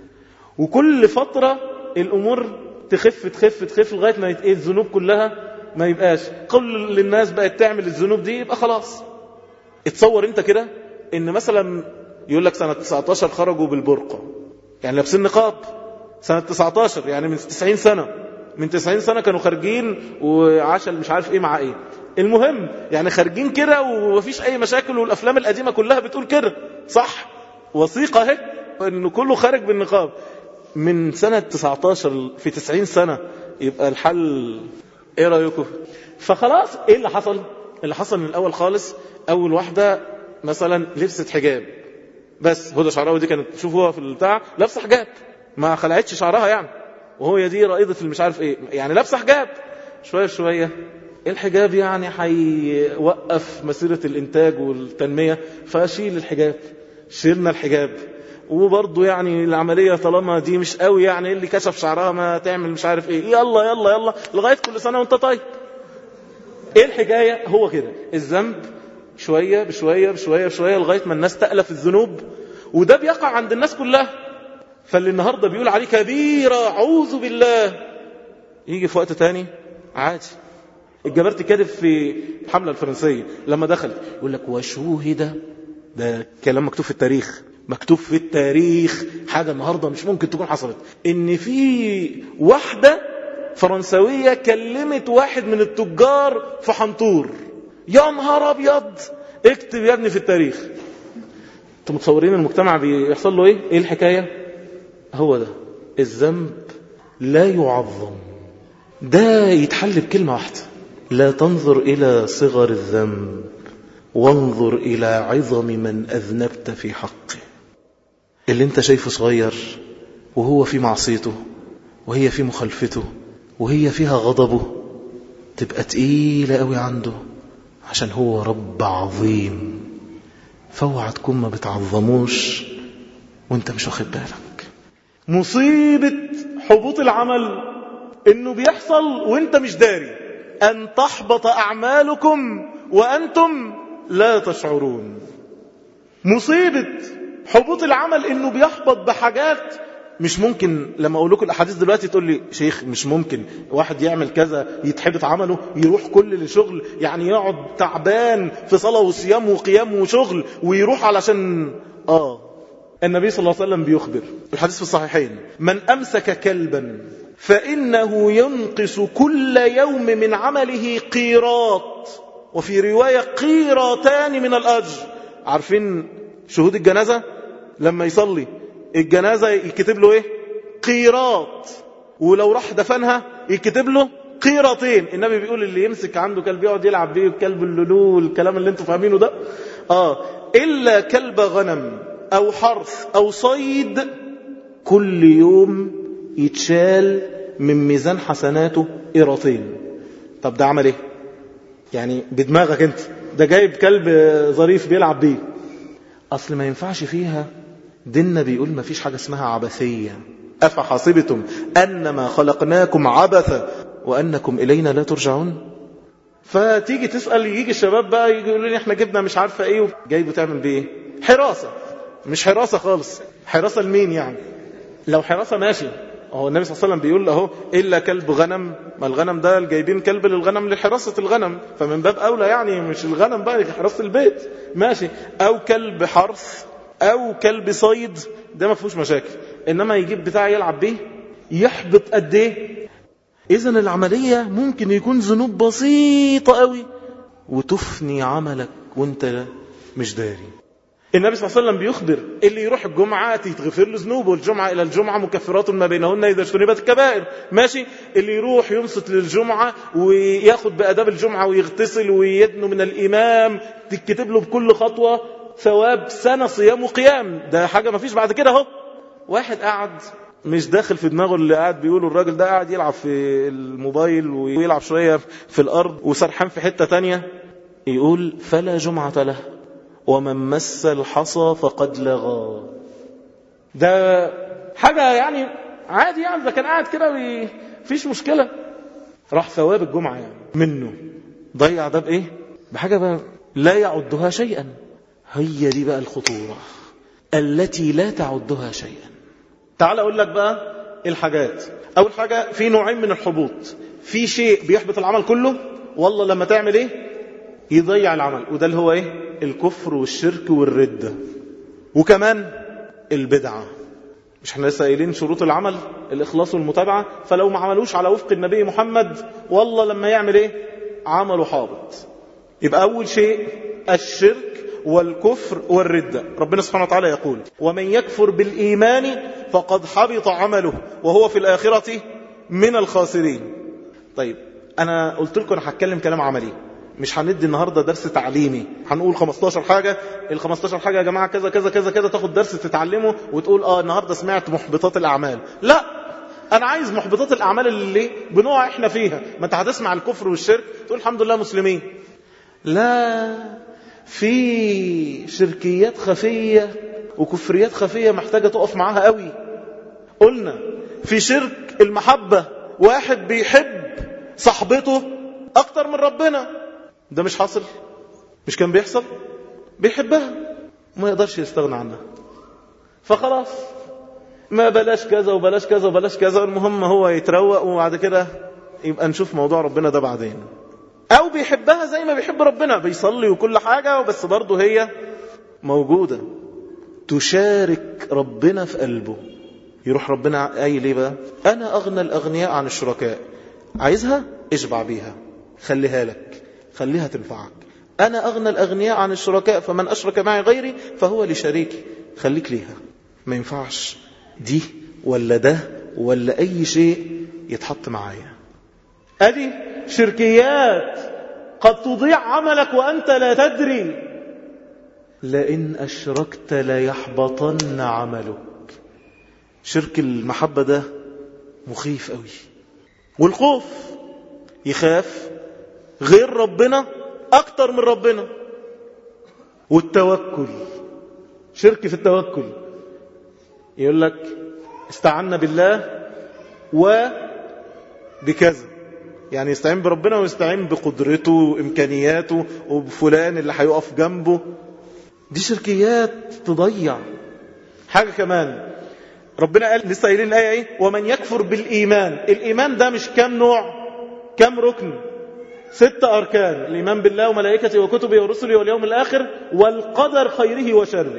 وكل فترة الامور تخف تخف تخف لغاية ما ايه الذنوب كلها ما يبقاش كل الناس بقت تعمل الذنوب دي يبقى خلاص اتصور انت كده ان مثلا يقول لك سنة 19 خرجوا بالبرقة يعني لابسين نقاب سنة 19 يعني من 90 سنة من 90 سنة كانوا خارجين وعشل مش عارف ايه مع ايه المهم يعني خارجين كده ومفيش اي مشاكل والافلام القديمة كلها بتقول كده صح وثيقة اهي انه كله خارج بالنقاب من سنة 19 في 90 سنة يبقى الحل ايه رأيكم فخلاص ايه اللي حصل اللي حصل من الاول خالص اول واحدة مثلا لبست حجاب بس هدى شعراوي دي كانت تشوفوها في البتاع لابسه حجاب ما خلعتش شعرها يعني وهو دي رائدة المش عارف ايه يعني لابسه حجاب شوية شوية الحجاب يعني هيوقف مسيرة الانتاج والتنمية فاشيل الحجاب شيلنا الحجاب وبرضه يعني العملية طالما دي مش قوي يعني اللي كشف شعرها ما تعمل مش عارف ايه يلا يلا يلا لغاية كل سنة وانت طيب ايه الحكاية هو كده الذنب شوية بشوية بشوية بشوية لغاية ما الناس تألف الذنوب وده بيقع عند الناس كلها فاللي النهاردة بيقول عليه كبيرة أعوذ بالله يجي في وقت تاني عادي الجبرت كاتب في الحملة الفرنسية لما دخل يقول لك وشوهد ده كلام مكتوب في التاريخ مكتوب في التاريخ حاجة النهاردة مش ممكن تكون حصلت ان في واحدة فرنسوية كلمت واحد من التجار في حنطور يا نهار ابيض اكتب يا ابني في التاريخ انتوا متصورين المجتمع بيحصل له ايه ايه الحكاية هو ده الذنب لا يعظم ده يتحل بكلمة واحدة لا تنظر إلى صغر الذنب وانظر إلى عظم من أذنبت في حقه اللي انت شايفه صغير وهو في معصيته وهي في مخالفته وهي فيها غضبه تبقى تقيلة قوي عنده عشان هو رب عظيم فاوعى تكون ما بتعظموش وانت مش واخد بالك مصيبة حبوط العمل انه بيحصل وانت مش داري ان تحبط اعمالكم وانتم لا تشعرون مصيبة حبوط العمل انه بيحبط بحاجات مش ممكن لما اقول لكم الاحاديث دلوقتي تقول لي شيخ مش ممكن واحد يعمل كذا يتحبط عمله يروح كل لشغل يعني يقعد تعبان في صلاة وصيام وقيام وشغل ويروح علشان اه النبي صلى الله عليه وسلم بيخبر الحديث في الصحيحين من امسك كلبا فانه ينقص كل يوم من عمله قيراط وفي رواية قيراتان من الاجر عارفين شهود الجنازة لما يصلي الجنازة يكتب له ايه قيراط ولو راح دفنها يكتب له قيرتين النبي بيقول اللي يمسك عنده كلب يقعد يلعب بيه كلب اللولو الكلام اللي انتوا فاهمينه ده اه الا كلب غنم او حرث او صيد كل يوم يتشال من ميزان حسناته قيرتين طب ده عمل ايه يعني بدماغك انت ده جايب كلب ظريف بيلعب بيه اصل ما ينفعش فيها ديننا بيقول ما فيش حاجة اسمها عبثية أفحصبتم أنما خلقناكم عبثا وأنكم إلينا لا ترجعون فتيجي تسأل يجي الشباب بقى يجي يقولوا لي احنا جبنا مش عارفة ايه جايبه تعمل بايه حراسة مش حراسة خالص حراسة لمين يعني لو حراسة ماشي هو النبي صلى الله عليه وسلم بيقول اهو الا كلب غنم ما الغنم ده جايبين كلب للغنم لحراسة الغنم فمن باب اولى يعني مش الغنم بقى حراسة البيت ماشي او كلب حرث او كلب صيد ده ما فيهوش مشاكل انما يجيب بتاع يلعب بيه يحبط قد ايه اذا العملية ممكن يكون ذنوب بسيطة قوي وتفني عملك وانت مش داري النبي صلى الله عليه وسلم بيخبر اللي يروح الجمعة تتغفر له ذنوبه الجمعة إلى الجمعة مكفرات ما بينهن إذا اجتنبت الكبائر ماشي اللي يروح ينصت للجمعة وياخد بأداب الجمعة ويغتسل ويدنو من الإمام تكتب له بكل خطوة ثواب سنة صيام وقيام ده حاجة ما فيش بعد كده اهو واحد قاعد مش داخل في دماغه اللي قاعد بيقوله الراجل ده قاعد يلعب في الموبايل ويلعب شوية في الأرض وسرحان في حتة تانية يقول فلا جمعة له ومن مس الحصى فقد لغى ده حاجة يعني عادي يعني ده كان قاعد كده فيش مشكلة راح ثواب الجمعة يعني منه ضيع ده بإيه بحاجة بقى لا يعدها شيئا هي دي بقى الخطورة التي لا تعدها شيئا تعال أقول لك بقى الحاجات أول حاجة في نوعين من الحبوط في شيء بيحبط العمل كله والله لما تعمل إيه يضيع العمل وده اللي هو إيه الكفر والشرك والردة وكمان البدعة مش احنا لسه قايلين شروط العمل الإخلاص والمتابعة فلو ما عملوش على وفق النبي محمد والله لما يعمل ايه عمله حابط يبقى أول شيء الشرك والكفر والردة ربنا سبحانه وتعالى يقول ومن يكفر بالإيمان فقد حبط عمله وهو في الآخرة من الخاسرين طيب أنا قلت لكم أنا هتكلم كلام عملي مش هندي النهارده درس تعليمي هنقول 15 حاجه ال 15 حاجه يا جماعه كذا كذا كذا كذا تاخد درس تتعلمه وتقول اه النهارده سمعت محبطات الاعمال لا انا عايز محبطات الاعمال اللي بنقع احنا فيها ما انت هتسمع الكفر والشرك تقول الحمد لله مسلمين لا في شركيات خفيه وكفريات خفيه محتاجه تقف معاها قوي قلنا في شرك المحبه واحد بيحب صاحبته اكتر من ربنا ده مش حاصل مش كان بيحصل بيحبها وما يقدرش يستغنى عنها فخلاص ما بلاش كذا وبلاش كذا وبلاش كذا المهم هو يتروق وبعد كده يبقى نشوف موضوع ربنا ده بعدين او بيحبها زي ما بيحب ربنا بيصلي وكل حاجة بس برضه هي موجودة تشارك ربنا في قلبه يروح ربنا قايل ايه بقى انا اغنى الاغنياء عن الشركاء عايزها اشبع بيها خليها لك خليها تنفعك أنا أغنى الأغنياء عن الشركاء فمن أشرك معي غيري فهو لشريكي خليك ليها ما ينفعش دي ولا ده ولا أي شيء يتحط معايا أدي شركيات قد تضيع عملك وأنت لا تدري لئن أشركت ليحبطن عملك شرك المحبة ده مخيف قوي والخوف يخاف غير ربنا أكتر من ربنا والتوكل شرك في التوكل يقول لك استعنا بالله وبكذا يعني يستعين بربنا ويستعين بقدرته وإمكانياته وبفلان اللي هيقف جنبه دي شركيات تضيع حاجة كمان ربنا قال لسه قايلين الآية ايه ومن يكفر بالإيمان الإيمان ده مش كام نوع كام ركن ست أركان الإيمان بالله وملائكته وكتبه ورسله واليوم الآخر والقدر خيره وشره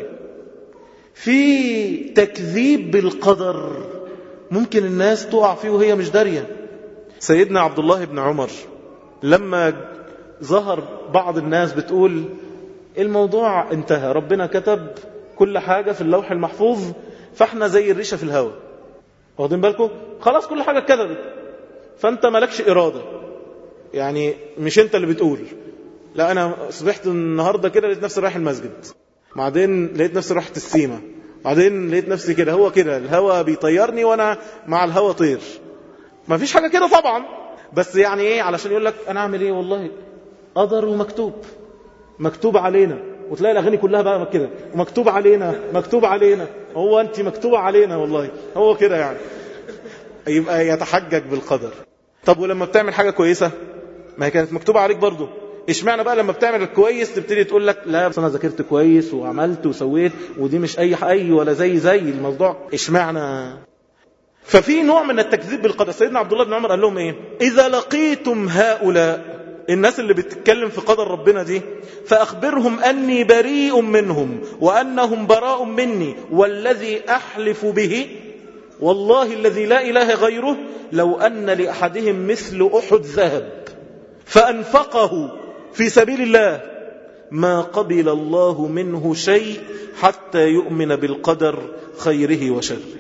في تكذيب بالقدر ممكن الناس تقع فيه وهي مش دارية سيدنا عبد الله بن عمر لما ظهر بعض الناس بتقول الموضوع انتهى ربنا كتب كل حاجة في اللوح المحفوظ فاحنا زي الريشة في الهواء واخدين بالكم خلاص كل حاجة اتكتبت فانت مالكش إرادة يعني مش انت اللي بتقول لا انا صبحت النهاردة كده لقيت نفسي رايح المسجد بعدين لقيت نفسي رحت السيمة بعدين لقيت نفسي كده هو كده الهوا بيطيرني وانا مع الهوا طير ما فيش حاجة كده طبعا بس يعني ايه علشان يقول لك انا اعمل ايه والله قدر ومكتوب مكتوب علينا وتلاقي الاغاني كلها بقى كده ومكتوب علينا مكتوب علينا هو انت مكتوبه علينا والله هو كده يعني يبقى يتحجج بالقدر طب ولما بتعمل حاجه كويسه ما هي كانت مكتوبه عليك برضه اشمعنى بقى لما بتعمل الكويس تبتدي تقول لك لا بس انا ذاكرت كويس وعملت وسويت ودي مش اي اي ولا زي زي الموضوع اشمعنى ففي نوع من التكذيب بالقدر سيدنا عبد الله بن عمر قال لهم ايه اذا لقيتم هؤلاء الناس اللي بتتكلم في قدر ربنا دي فأخبرهم أني بريء منهم وأنهم براء مني والذي أحلف به والله الذي لا إله غيره لو أن لأحدهم مثل أحد ذهب فأنفقه في سبيل الله ما قبل الله منه شيء حتى يؤمن بالقدر خيره وشره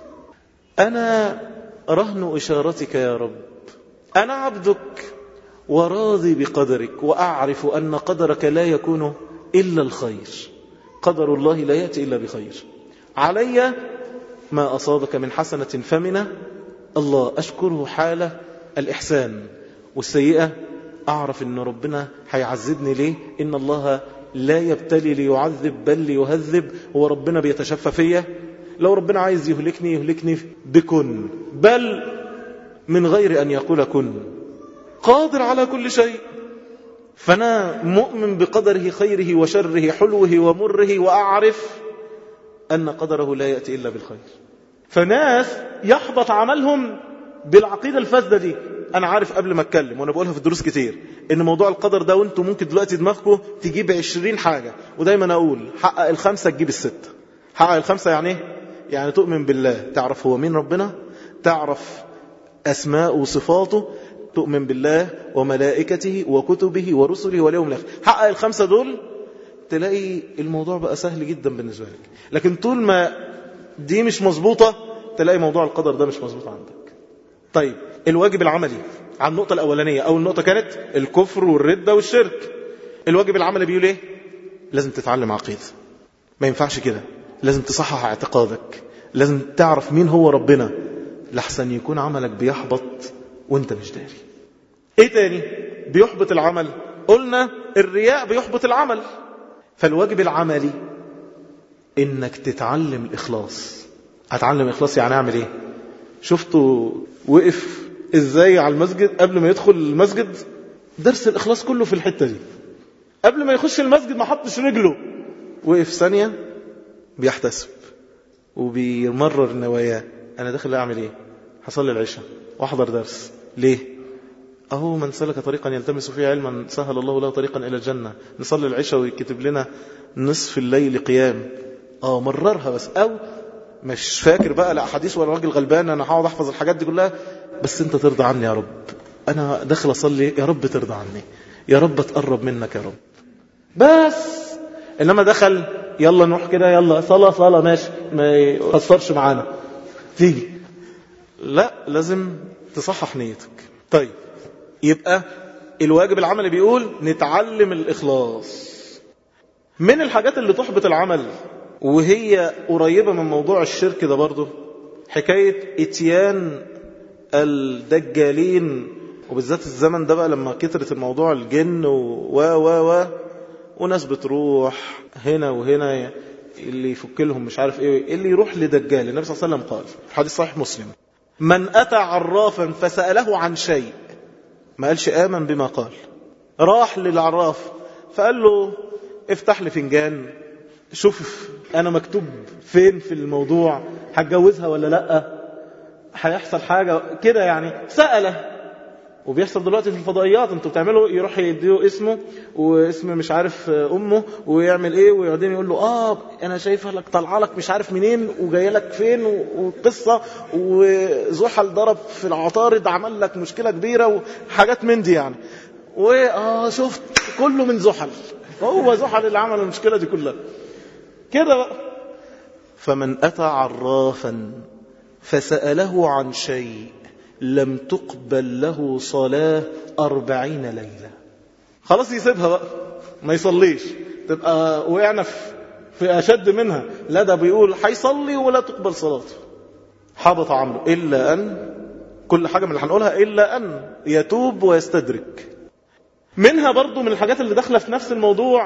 أنا رهن إشارتك يا رب أنا عبدك وراضي بقدرك وأعرف أن قدرك لا يكون إلا الخير قدر الله لا يأتي إلا بخير علي ما أصابك من حسنة فمن الله أشكره حال الإحسان والسيئة أعرف أن ربنا هيعذبني ليه إن الله لا يبتلي ليعذب بل ليهذب هو ربنا بيتشفى فيا لو ربنا عايز يهلكني يهلكني بكن بل من غير أن يقول كن قادر على كل شيء فأنا مؤمن بقدره خيره وشره حلوه ومره وأعرف أن قدره لا يأتي إلا بالخير فناس يحبط عملهم بالعقيدة الفاسدة دي أنا عارف قبل ما أتكلم وأنا بقولها في الدروس كتير إن موضوع القدر ده وأنتم ممكن دلوقتي دماغكم تجيب عشرين حاجة ودايما أقول حقق الخمسة تجيب الستة حقق الخمسة يعني إيه؟ يعني تؤمن بالله تعرف هو مين ربنا تعرف أسماء وصفاته تؤمن بالله وملائكته وكتبه ورسله واليوم الآخر حقق الخمسة دول تلاقي الموضوع بقى سهل جدا بالنسبة لك لكن طول ما دي مش مظبوطة تلاقي موضوع القدر ده مش مظبوط عندك طيب الواجب العملي على النقطة الأولانية أول نقطة كانت الكفر والردة والشرك الواجب العملي بيقول إيه لازم تتعلم عقيدة ما ينفعش كده لازم تصحح اعتقادك لازم تعرف مين هو ربنا لحسن يكون عملك بيحبط وانت مش داري ايه تاني بيحبط العمل قلنا الرياء بيحبط العمل فالواجب العملي انك تتعلم الاخلاص هتعلم الاخلاص يعني اعمل ايه شفتوا وقف ازاي على المسجد قبل ما يدخل المسجد درس الاخلاص كله في الحته دي قبل ما يخش المسجد ما حطش رجله وقف ثانيه بيحتسب وبيمرر نواياه انا داخل اعمل ايه هصلي العشاء واحضر درس ليه اهو من سلك طريقا يلتمس فيه علما سهل الله له طريقا الى الجنه نصلي العشاء ويكتب لنا نصف الليل قيام اه مررها بس او مش فاكر بقى لا حديث ولا راجل غلبان انا هقعد احفظ الحاجات دي كلها بس انت ترضى عني يا رب انا داخل اصلي يا رب ترضى عني يا رب اتقرب منك يا رب بس انما دخل يلا نروح كده يلا صلاة صلاة ماشي ما يخسرش معانا تيجي لا لازم تصحح نيتك طيب يبقى الواجب العملي بيقول نتعلم الإخلاص من الحاجات اللي تحبط العمل وهي قريبة من موضوع الشرك ده برضه حكاية اتيان الدجالين وبالذات الزمن ده بقى لما كترت الموضوع الجن و و و وناس بتروح هنا وهنا اللي يفك لهم مش عارف ايه اللي يروح لدجال النبي صلى الله عليه وسلم قال في حديث صحيح مسلم من أتى عرافا فسأله عن شيء ما قالش آمن بما قال راح للعراف فقال له افتح لي فنجان شوف انا مكتوب فين في الموضوع هتجوزها ولا لا هيحصل حاجة كده يعني سأله وبيحصل دلوقتي في الفضائيات انتوا بتعملوا يروح يديه اسمه واسم مش عارف امه ويعمل ايه ويقعدين يقول له اه انا شايفه لك طالعه لك مش عارف منين وجايه لك فين وقصه وزحل ضرب في العطارد عمل لك مشكله كبيره وحاجات من دي يعني واه شفت كله من زحل هو زحل اللي عمل المشكله دي كلها كده بقى فمن اتى عرافا فساله عن شيء لم تقبل له صلاة أربعين ليلة خلاص يسيبها بقى ما يصليش تبقى وقعنا في أشد منها لا ده بيقول هيصلي ولا تقبل صلاته حبط عمله إلا أن كل حاجة من اللي هنقولها إلا أن يتوب ويستدرك منها برضو من الحاجات اللي داخله في نفس الموضوع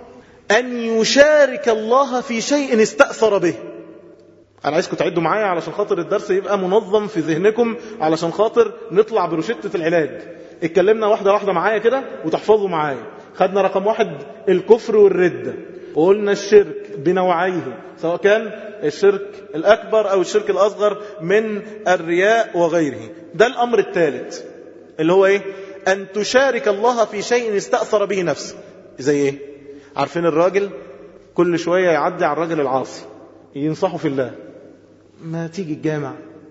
أن يشارك الله في شيء استأثر به أنا عايزكم تعدوا معايا علشان خاطر الدرس يبقى منظم في ذهنكم علشان خاطر نطلع بروشتة العلاج اتكلمنا واحدة واحدة معايا كده وتحفظوا معايا خدنا رقم واحد الكفر والردة وقلنا الشرك بنوعيه سواء كان الشرك الأكبر أو الشرك الأصغر من الرياء وغيره ده الأمر الثالث اللي هو إيه أن تشارك الله في شيء استأثر به نفسه زي إيه عارفين الراجل كل شوية يعدي على الراجل العاصي ينصحه في الله ما تيجي الجامع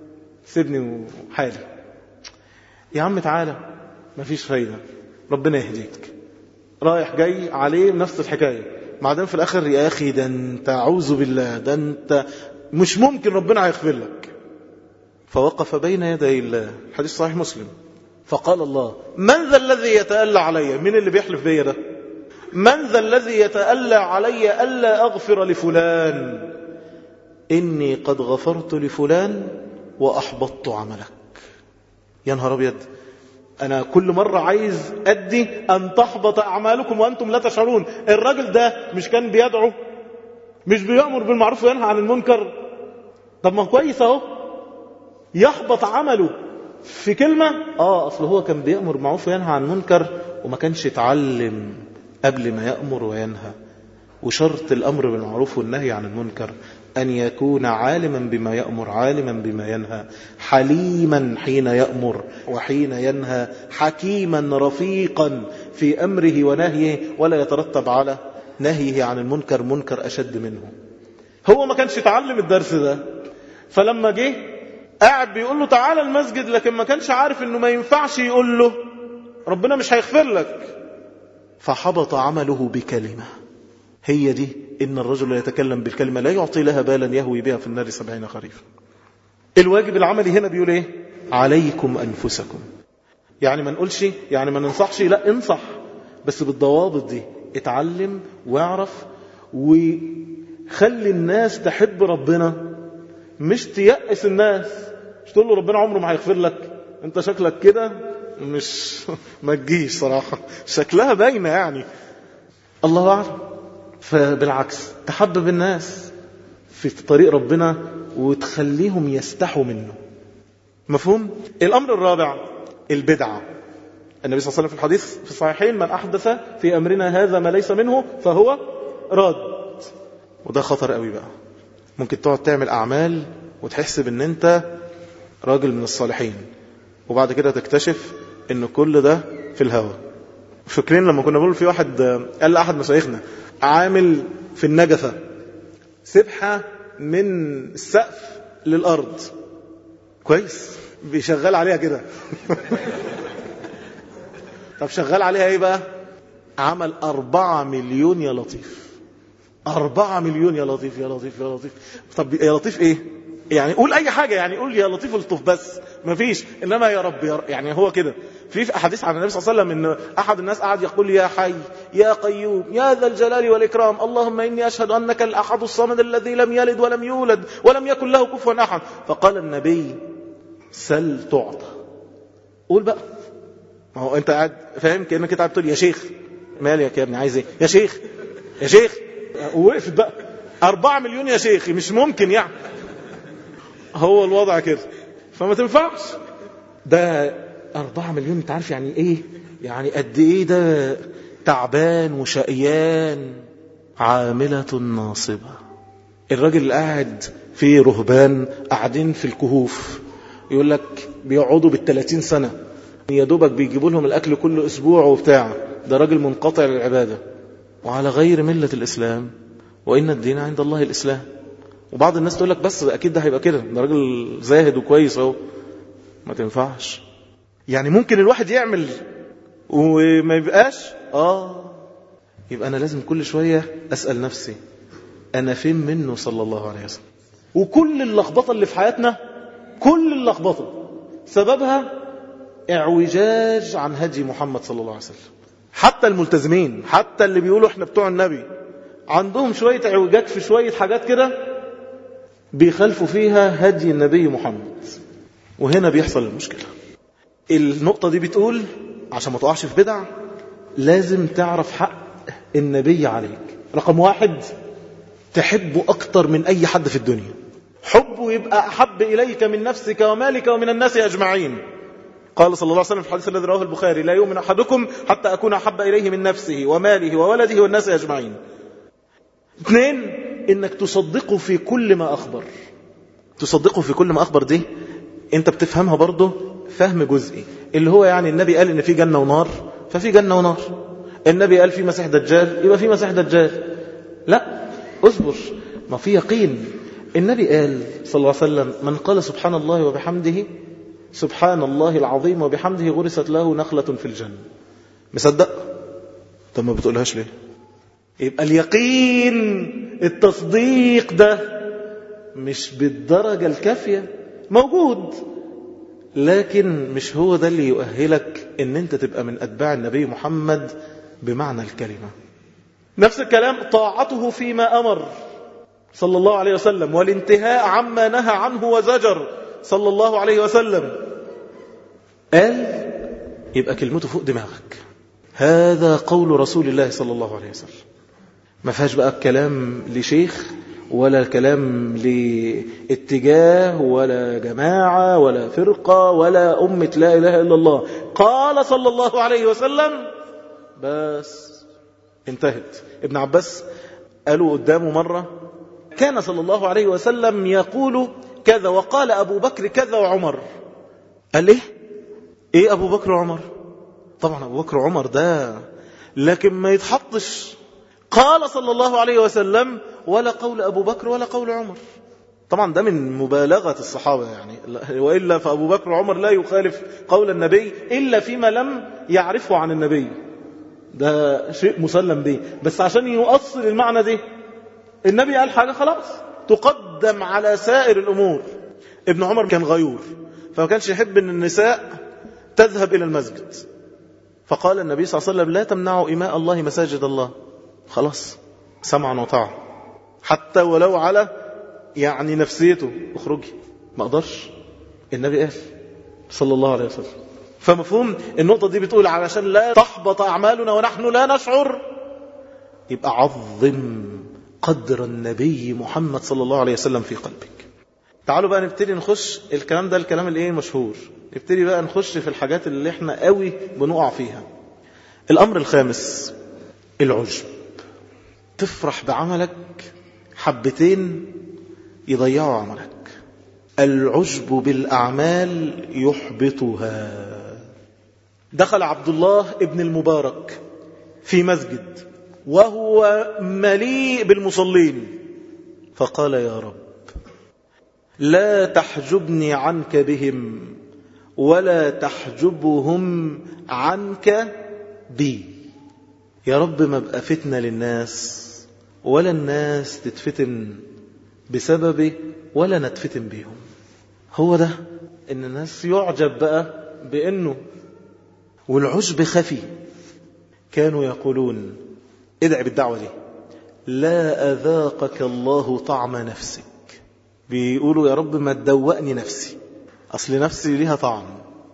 سيبني وحالي يا عم تعالى ما فيش فايدة ربنا يهديك رايح جاي عليه نفس الحكاية بعدين في الآخر يا أخي ده أنت أعوذ بالله ده أنت مش ممكن ربنا هيغفر لك فوقف بين يدي الله حديث صحيح مسلم فقال الله من ذا الذي يتألى علي من اللي بيحلف بيا ده من ذا الذي يتألى علي ألا أغفر لفلان إني قد غفرت لفلان وأحبطت عملك يا نهار أبيض أنا كل مرة عايز أدي أن تحبط أعمالكم وأنتم لا تشعرون الراجل ده مش كان بيدعو مش بيأمر بالمعروف وينهى عن المنكر طب ما كويس اهو يحبط عمله في كلمة اه اصل هو كان بيأمر بالمعروف وينهى عن المنكر وما كانش يتعلم قبل ما يأمر وينهى وشرط الأمر بالمعروف والنهي عن المنكر أن يكون عالما بما يأمر عالما بما ينهى حليما حين يأمر وحين ينهى حكيما رفيقا في أمره ونهيه ولا يترتب على نهيه عن المنكر منكر أشد منه هو ما كانش يتعلم الدرس ده فلما جه قاعد بيقول له تعالى المسجد لكن ما كانش عارف انه ما ينفعش يقول له ربنا مش هيغفر لك فحبط عمله بكلمة هي دي إن الرجل يتكلم بالكلمة لا يعطي لها بالا يهوي بها في النار سبعين خريفا الواجب العملي هنا بيقول ايه عليكم أنفسكم يعني ما نقولش يعني ما ننصحش لا انصح بس بالضوابط دي اتعلم واعرف وخلي الناس تحب ربنا مش تيأس الناس مش تقول له ربنا عمره ما هيغفر لك انت شكلك كده مش ما تجيش صراحة شكلها باينة يعني الله أعلم فبالعكس تحبب الناس في طريق ربنا وتخليهم يستحوا منه مفهوم؟ الأمر الرابع البدعة النبي صلى الله عليه وسلم في الحديث في الصحيحين من أحدث في أمرنا هذا ما ليس منه فهو راد وده خطر قوي بقى ممكن تقعد تعمل أعمال وتحسب ان انت راجل من الصالحين وبعد كده تكتشف ان كل ده في الهوى فاكرين لما كنا بنقول في واحد قال لأحد مشايخنا عامل في النجفة سبحة من السقف للأرض كويس بيشغل عليها كده طب شغال عليها ايه بقى عمل أربعة مليون يا لطيف أربعة مليون يا لطيف يا لطيف يا لطيف طب يا لطيف ايه يعني قول اي حاجة يعني قول يا لطيف الطف بس مفيش انما يا رب, يا رب يعني هو كده في احاديث عن النبي صلى الله عليه وسلم ان احد الناس قعد يقول يا حي يا قيوم يا ذا الجلال والاكرام اللهم اني اشهد انك الاحد الصمد الذي لم يلد ولم يولد ولم يكن له كفوا احد فقال النبي سل تعطى قول بقى ما هو انت قاعد فاهم كانك انت قاعد بتقول يا شيخ مالك يا ابني عايز ايه يا شيخ يا شيخ وقفت بقى أربعة مليون يا شيخي مش ممكن يعني هو الوضع كده فما تنفعش ده أربعة مليون انت عارف يعني ايه يعني قد ايه ده تعبان وشقيان عاملة ناصبة الراجل اللي قاعد في رهبان قاعدين في الكهوف يقول لك بيقعدوا بالثلاثين سنة يا دوبك بيجيبوا لهم الأكل كل أسبوع وبتاع ده راجل منقطع للعبادة وعلى غير ملة الإسلام وإن الدين عند الله الإسلام وبعض الناس تقول لك بس أكيد ده هيبقى كده ده راجل زاهد وكويس اهو ما تنفعش يعني ممكن الواحد يعمل وما يبقاش آه يبقى أنا لازم كل شوية أسأل نفسي أنا فين منه صلى الله عليه وسلم وكل اللخبطة اللي في حياتنا كل اللخبطة سببها اعوجاج عن هدي محمد صلى الله عليه وسلم حتى الملتزمين حتى اللي بيقولوا احنا بتوع النبي عندهم شوية اعوجاج في شوية حاجات كده بيخالفوا فيها هدي النبي محمد وهنا بيحصل المشكلة النقطة دي بتقول عشان ما تقعش في بدع لازم تعرف حق النبي عليك رقم واحد تحبه أكتر من أي حد في الدنيا حبه يبقى أحب إليك من نفسك ومالك ومن الناس أجمعين قال صلى الله عليه وسلم في الحديث الذي رواه البخاري لا يؤمن أحدكم حتى أكون أحب إليه من نفسه وماله وولده والناس أجمعين اثنين إنك تصدقه في كل ما أخبر تصدقه في كل ما أخبر دي أنت بتفهمها برضه فهم جزئي اللي هو يعني النبي قال إن في جنة ونار ففي جنة ونار النبي قال في مسيح دجال يبقى في مسيح دجال لا اصبر ما في يقين النبي قال صلى الله عليه وسلم من قال سبحان الله وبحمده سبحان الله العظيم وبحمده غرست له نخلة في الجنة مصدق طب ما بتقولهاش ليه يبقى اليقين التصديق ده مش بالدرجة الكافية موجود لكن مش هو ده اللي يؤهلك ان انت تبقى من اتباع النبي محمد بمعنى الكلمة نفس الكلام طاعته فيما امر صلى الله عليه وسلم والانتهاء عما نهى عنه وزجر صلى الله عليه وسلم قال يبقى كلمته فوق دماغك هذا قول رسول الله صلى الله عليه وسلم ما فيهاش بقى كلام لشيخ ولا كلام لاتجاه ولا جماعة ولا فرقة ولا أمة لا إله إلا الله قال صلى الله عليه وسلم بس انتهت ابن عباس قالوا قدامه مرة كان صلى الله عليه وسلم يقول كذا وقال أبو بكر كذا وعمر قال ايه ايه أبو بكر وعمر طبعا أبو بكر وعمر ده لكن ما يتحطش قال صلى الله عليه وسلم ولا قول أبو بكر ولا قول عمر طبعا ده من مبالغة الصحابة يعني وإلا فأبو بكر وعمر لا يخالف قول النبي إلا فيما لم يعرفه عن النبي ده شيء مسلم به بس عشان يؤصل المعنى ده النبي قال حاجة خلاص تقدم على سائر الأمور ابن عمر كان غيور فما كانش يحب أن النساء تذهب إلى المسجد فقال النبي صلى الله عليه وسلم لا تمنعوا إماء الله مساجد الله خلاص سمعا وطاعة حتى ولو على يعني نفسيته اخرجي ما اقدرش النبي قال صلى الله عليه وسلم فمفهوم النقطة دي بتقول علشان لا تحبط أعمالنا ونحن لا نشعر يبقى عظم قدر النبي محمد صلى الله عليه وسلم في قلبك تعالوا بقى نبتدي نخش الكلام ده الكلام الايه مشهور نبتدي بقى نخش في الحاجات اللي احنا قوي بنقع فيها الأمر الخامس العجب تفرح بعملك حبتين يضيعوا عملك العجب بالأعمال يحبطها دخل عبد الله ابن المبارك في مسجد وهو مليء بالمصلين فقال يا رب لا تحجبني عنك بهم ولا تحجبهم عنك بي يا رب ما بقى فتنة للناس ولا الناس تتفتن بسببي ولا نتفتن بيهم هو ده ان الناس يعجب بقى بانه والعجب خفي كانوا يقولون ادعي بالدعوة دي لا أذاقك الله طعم نفسك بيقولوا يا رب ما تدوقني نفسي أصل نفسي ليها طعم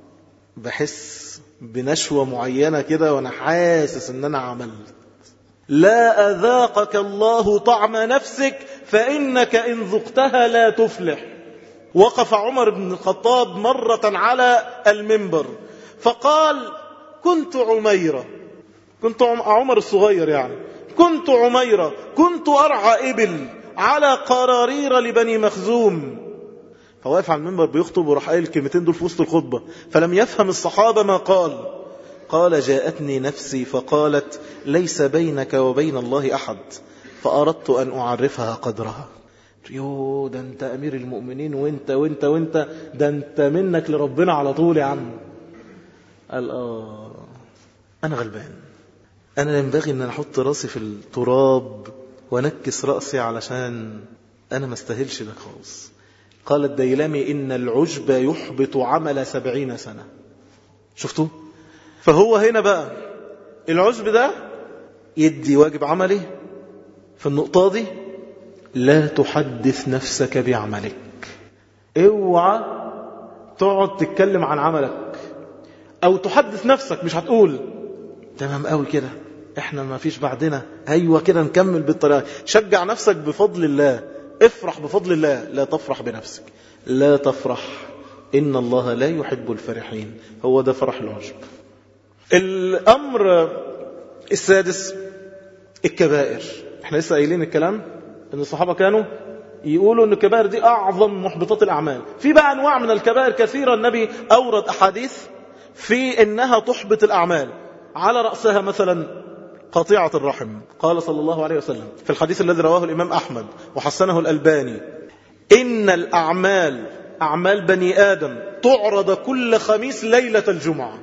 بحس بنشوة معينة كده وأنا حاسس أن أنا عملت لا أذاقك الله طعم نفسك فإنك إن ذقتها لا تفلح وقف عمر بن الخطاب مرة على المنبر فقال كنت عميرة كنت عمر الصغير يعني كنت عميرة كنت أرعى إبل على قرارير لبني مخزوم فواقف على المنبر بيخطب وراح قايل الكلمتين دول في وسط الخطبة فلم يفهم الصحابة ما قال قال جاءتني نفسي فقالت ليس بينك وبين الله أحد فأردت أن أعرفها قدرها يو ده أنت أمير المؤمنين وانت وانت وانت ده أنت منك لربنا على طول يا عم قال آه أنا غلبان أنا ينبغي أن أحط راسي في التراب ونكس رأسي علشان أنا ما استاهلش ده خالص قال الديلمي إن العجب يحبط عمل سبعين سنة شفتوا فهو هنا بقى العجب ده يدي واجب عملي في النقطة دي لا تحدث نفسك بعملك اوعى تقعد تتكلم عن عملك او تحدث نفسك مش هتقول تمام قوي كده احنا ما فيش بعدنا ايوه كده نكمل بالطريقه شجع نفسك بفضل الله افرح بفضل الله لا تفرح بنفسك لا تفرح ان الله لا يحب الفرحين هو ده فرح العجب الامر السادس الكبائر احنا لسه قايلين الكلام ان الصحابه كانوا يقولوا ان الكبائر دي اعظم محبطات الاعمال في بقى انواع من الكبائر كثيره النبي اورد احاديث في انها تحبط الاعمال على راسها مثلا قطيعة الرحم قال صلى الله عليه وسلم في الحديث الذي رواه الإمام أحمد وحسنه الألباني إن الأعمال أعمال بني آدم تعرض كل خميس ليلة الجمعة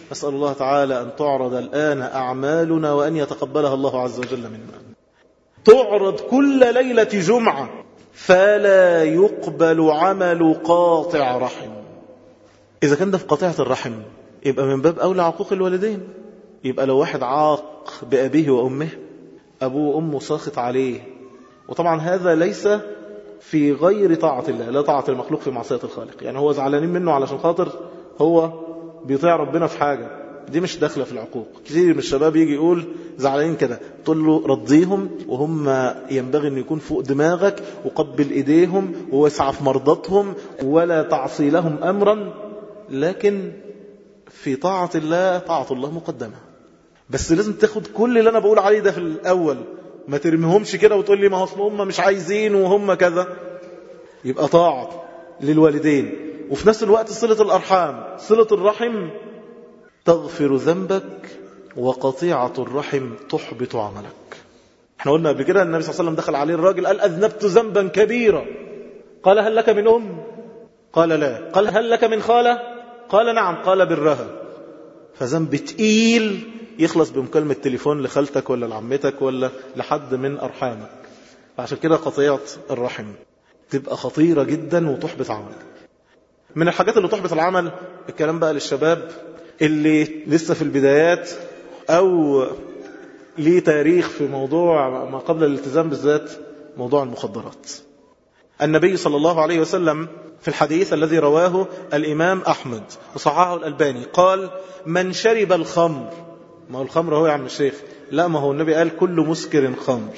أسأل الله تعالى أن تعرض الآن أعمالنا وأن يتقبلها الله عز وجل منا تعرض كل ليلة جمعة فلا يقبل عمل قاطع رحم إذا كان ده في قطيعة الرحم يبقى من باب أولى عقوق الوالدين يبقى لو واحد عاق بأبيه وأمه أبوه وأمه ساخط عليه وطبعا هذا ليس في غير طاعة الله لا طاعة المخلوق في معصية الخالق يعني هو زعلانين منه علشان خاطر هو بيطيع ربنا في حاجة دي مش داخلة في العقوق كثير من الشباب يجي يقول زعلانين كده تقول له رضيهم وهم ينبغي أن يكون فوق دماغك وقبل إيديهم واسعى في مرضاتهم ولا تعصي لهم أمرا لكن في طاعة الله طاعة الله مقدمة بس لازم تاخد كل اللي أنا بقول عليه ده في الأول ما ترميهمش كده وتقول لي ما هو هم مش عايزين وهم كذا يبقى طاعة للوالدين وفي نفس الوقت صلة الأرحام صلة الرحم تغفر ذنبك وقطيعة الرحم تحبط عملك احنا قلنا قبل كده النبي صلى الله عليه وسلم دخل عليه الراجل قال أذنبت ذنبا كبيرا قال هل لك من أم قال لا قال هل لك من خالة قال نعم قال برها فذنب تقيل يخلص بمكالمة تليفون لخالتك ولا لعمتك ولا لحد من أرحامك فعشان كده قطيعة الرحم تبقى خطيرة جدا وتحبط عملك من الحاجات اللي تحبط العمل الكلام بقى للشباب اللي لسه في البدايات أو ليه تاريخ في موضوع ما قبل الالتزام بالذات موضوع المخدرات النبي صلى الله عليه وسلم في الحديث الذي رواه الإمام أحمد وصححه الألباني قال من شرب الخمر ما هو الخمر هو يا عم الشيخ لا ما هو النبي قال كل مسكر خمر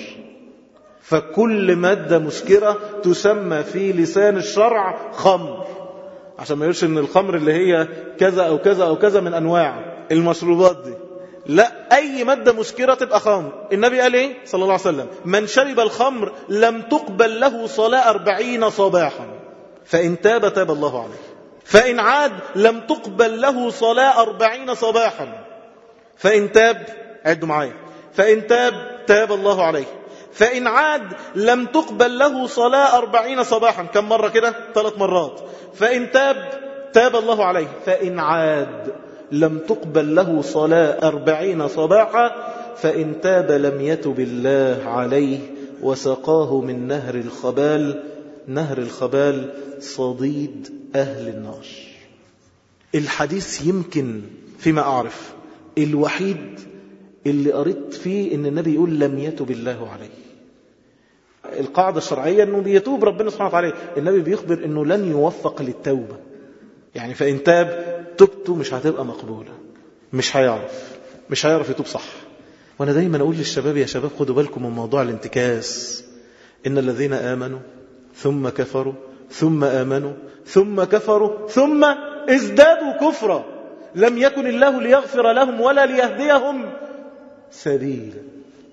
فكل مادة مسكرة تسمى في لسان الشرع خمر عشان ما يقولش ان الخمر اللي هي كذا او كذا او كذا من انواع المشروبات دي لا اي مادة مسكرة تبقى خمر النبي قال ايه صلى الله عليه وسلم من شرب الخمر لم تقبل له صلاة أربعين صباحا فإن تاب تاب الله عليه فإن عاد لم تقبل له صلاة أربعين صباحا فإن تاب عدوا معايا فإن تاب تاب الله عليه فإن عاد لم تقبل له صلاة أربعين صباحا كم مرة كده ثلاث مرات فإن تاب تاب الله عليه فإن عاد لم تقبل له صلاة أربعين صباحا فإن تاب لم يتب الله عليه وسقاه من نهر الخبال نهر الخبال صديد أهل النار الحديث يمكن فيما أعرف الوحيد اللي قريت فيه ان النبي يقول لم يتب الله عليه القاعدة الشرعية انه بيتوب ربنا سبحانه وتعالى النبي بيخبر انه لن يوفق للتوبة يعني فإن تاب توبته مش هتبقى مقبولة مش هيعرف مش هيعرف يتوب صح وانا دايما اقول للشباب يا شباب خدوا بالكم من موضوع الانتكاس ان الذين امنوا ثم كفروا ثم امنوا ثم كفروا ثم ازدادوا كفرا لم يكن الله ليغفر لهم ولا ليهديهم سبيلا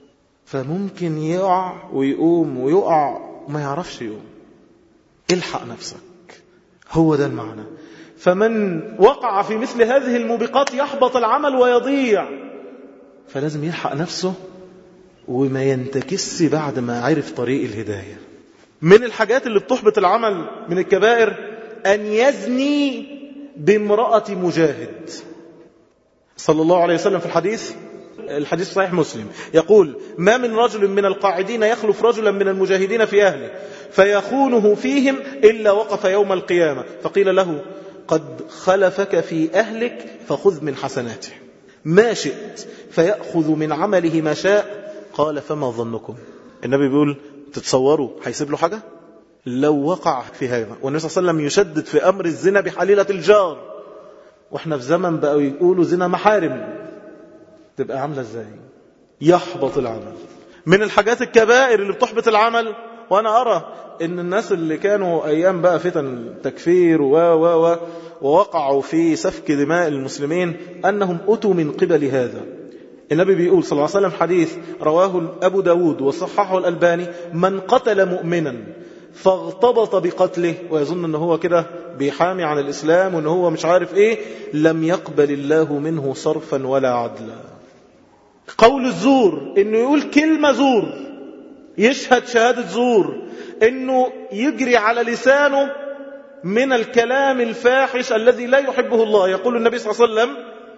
فممكن يقع ويقوم ويقع ما يعرفش يقوم الحق نفسك هو ده المعنى فمن وقع في مثل هذه الموبقات يحبط العمل ويضيع فلازم يلحق نفسه وما ينتكس بعد ما عرف طريق الهداية من الحاجات اللي بتحبط العمل من الكبائر أن يزني بامرأة مجاهد صلى الله عليه وسلم في الحديث الحديث صحيح مسلم يقول ما من رجل من القاعدين يخلف رجلا من المجاهدين في أهله فيخونه فيهم إلا وقف يوم القيامة فقيل له قد خلفك في أهلك فخذ من حسناته ما شئت فيأخذ من عمله ما شاء قال فما ظنكم النبي بيقول تتصوروا هيسيب له حاجة لو وقع في هذا والنبي صلى الله عليه وسلم يشدد في أمر الزنا بحليلة الجار واحنا في زمن بقوا يقولوا زنا محارم تبقى عاملة ازاي يحبط العمل من الحاجات الكبائر اللي بتحبط العمل وانا ارى ان الناس اللي كانوا ايام بقى فتن تكفير و و و ووقعوا في سفك دماء المسلمين انهم اتوا من قبل هذا النبي بيقول صلى الله عليه وسلم حديث رواه ابو داود وصححه الالباني من قتل مؤمنا فاغتبط بقتله ويظن ان هو كده بيحامي عن الاسلام وان هو مش عارف ايه لم يقبل الله منه صرفا ولا عدلا قول الزور انه يقول كلمة زور يشهد شهادة زور انه يجري على لسانه من الكلام الفاحش الذي لا يحبه الله يقول النبي صلى الله عليه وسلم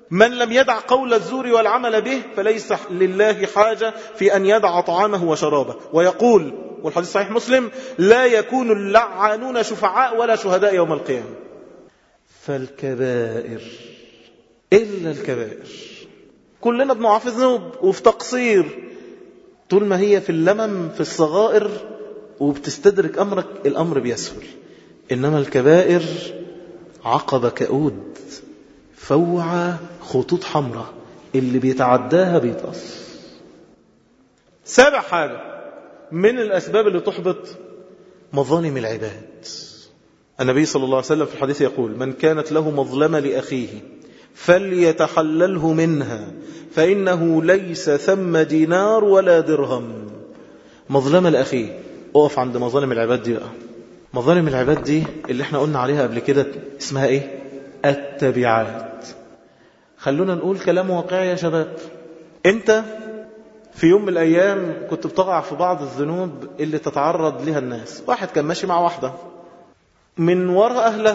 من لم يدع قول الزور والعمل به فليس لله حاجة في أن يدع طعامه وشرابه ويقول والحديث صحيح مسلم لا يكون اللعانون شفعاء ولا شهداء يوم القيامة فالكبائر إلا الكبائر كلنا بنقع في ذنوب وفي تقصير طول ما هي في اللمم في الصغائر وبتستدرك أمرك الأمر بيسهل إنما الكبائر عقبة كؤود فوعة خطوط حمراء اللي بيتعداها بيتقص سابع حاجة من الأسباب اللي تحبط مظالم العباد النبي صلى الله عليه وسلم في الحديث يقول من كانت له مظلمة لأخيه فليتحلله منها فإنه ليس ثم دينار ولا درهم مظلمة لأخيه اقف عند مظالم العباد دي بقى مظالم العباد دي اللي احنا قلنا عليها قبل كده اسمها ايه التبعات خلونا نقول كلام واقعي يا شباب انت في يوم من الايام كنت بتقع في بعض الذنوب اللي تتعرض لها الناس واحد كان ماشي مع واحدة من وراء اهله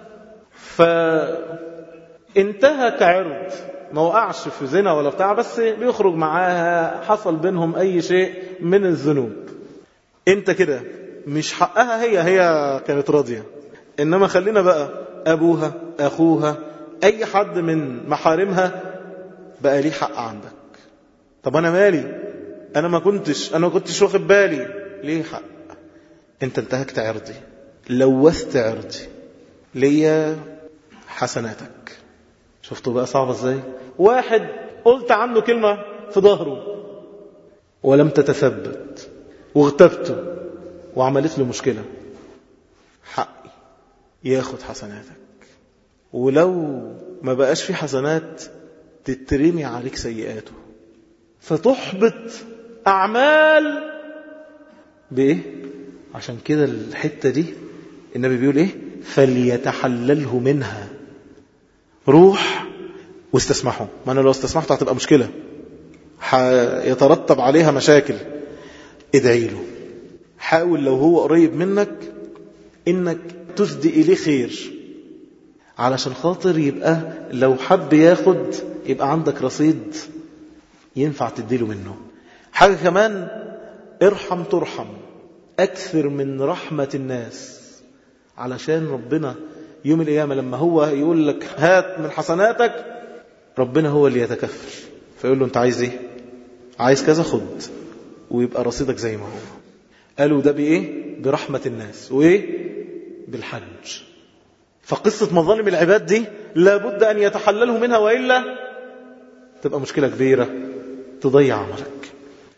فانتهى كعرض ما وقعش في زنا ولا بتاع بس بيخرج معاها حصل بينهم اي شيء من الذنوب انت كده مش حقها هي هي كانت راضية انما خلينا بقى ابوها اخوها اي حد من محارمها بقى ليه حق عندك طب انا مالي انا ما كنتش انا ما كنتش واخد بالي ليه حق انت انتهكت عرضي لوثت عرضي ليا حسناتك شفتوا بقى صعبة ازاي واحد قلت عنه كلمة في ظهره ولم تتثبت واغتبته وعملت له مشكلة حقي ياخد حسناتك ولو ما بقاش في حسنات تترمي عليك سيئاته فتحبط أعمال بإيه؟ عشان كده الحتة دي النبي بيقول إيه؟ فليتحلله منها روح واستسمحه ما أنا لو استسمحته هتبقى مشكلة يترتب عليها مشاكل ادعي له حاول لو هو قريب منك انك تسدي اليه خير علشان خاطر يبقى لو حب ياخد يبقى عندك رصيد ينفع تديله منه حاجة كمان ارحم ترحم أكثر من رحمة الناس علشان ربنا يوم القيامة لما هو يقول لك هات من حسناتك ربنا هو اللي يتكفل فيقول له انت عايز ايه عايز كذا خد ويبقى رصيدك زي ما هو قالوا ده بإيه برحمة الناس وإيه بالحج فقصة مظالم العباد دي لابد أن يتحللوا منها وإلا تبقى مشكلة كبيرة تضيع عملك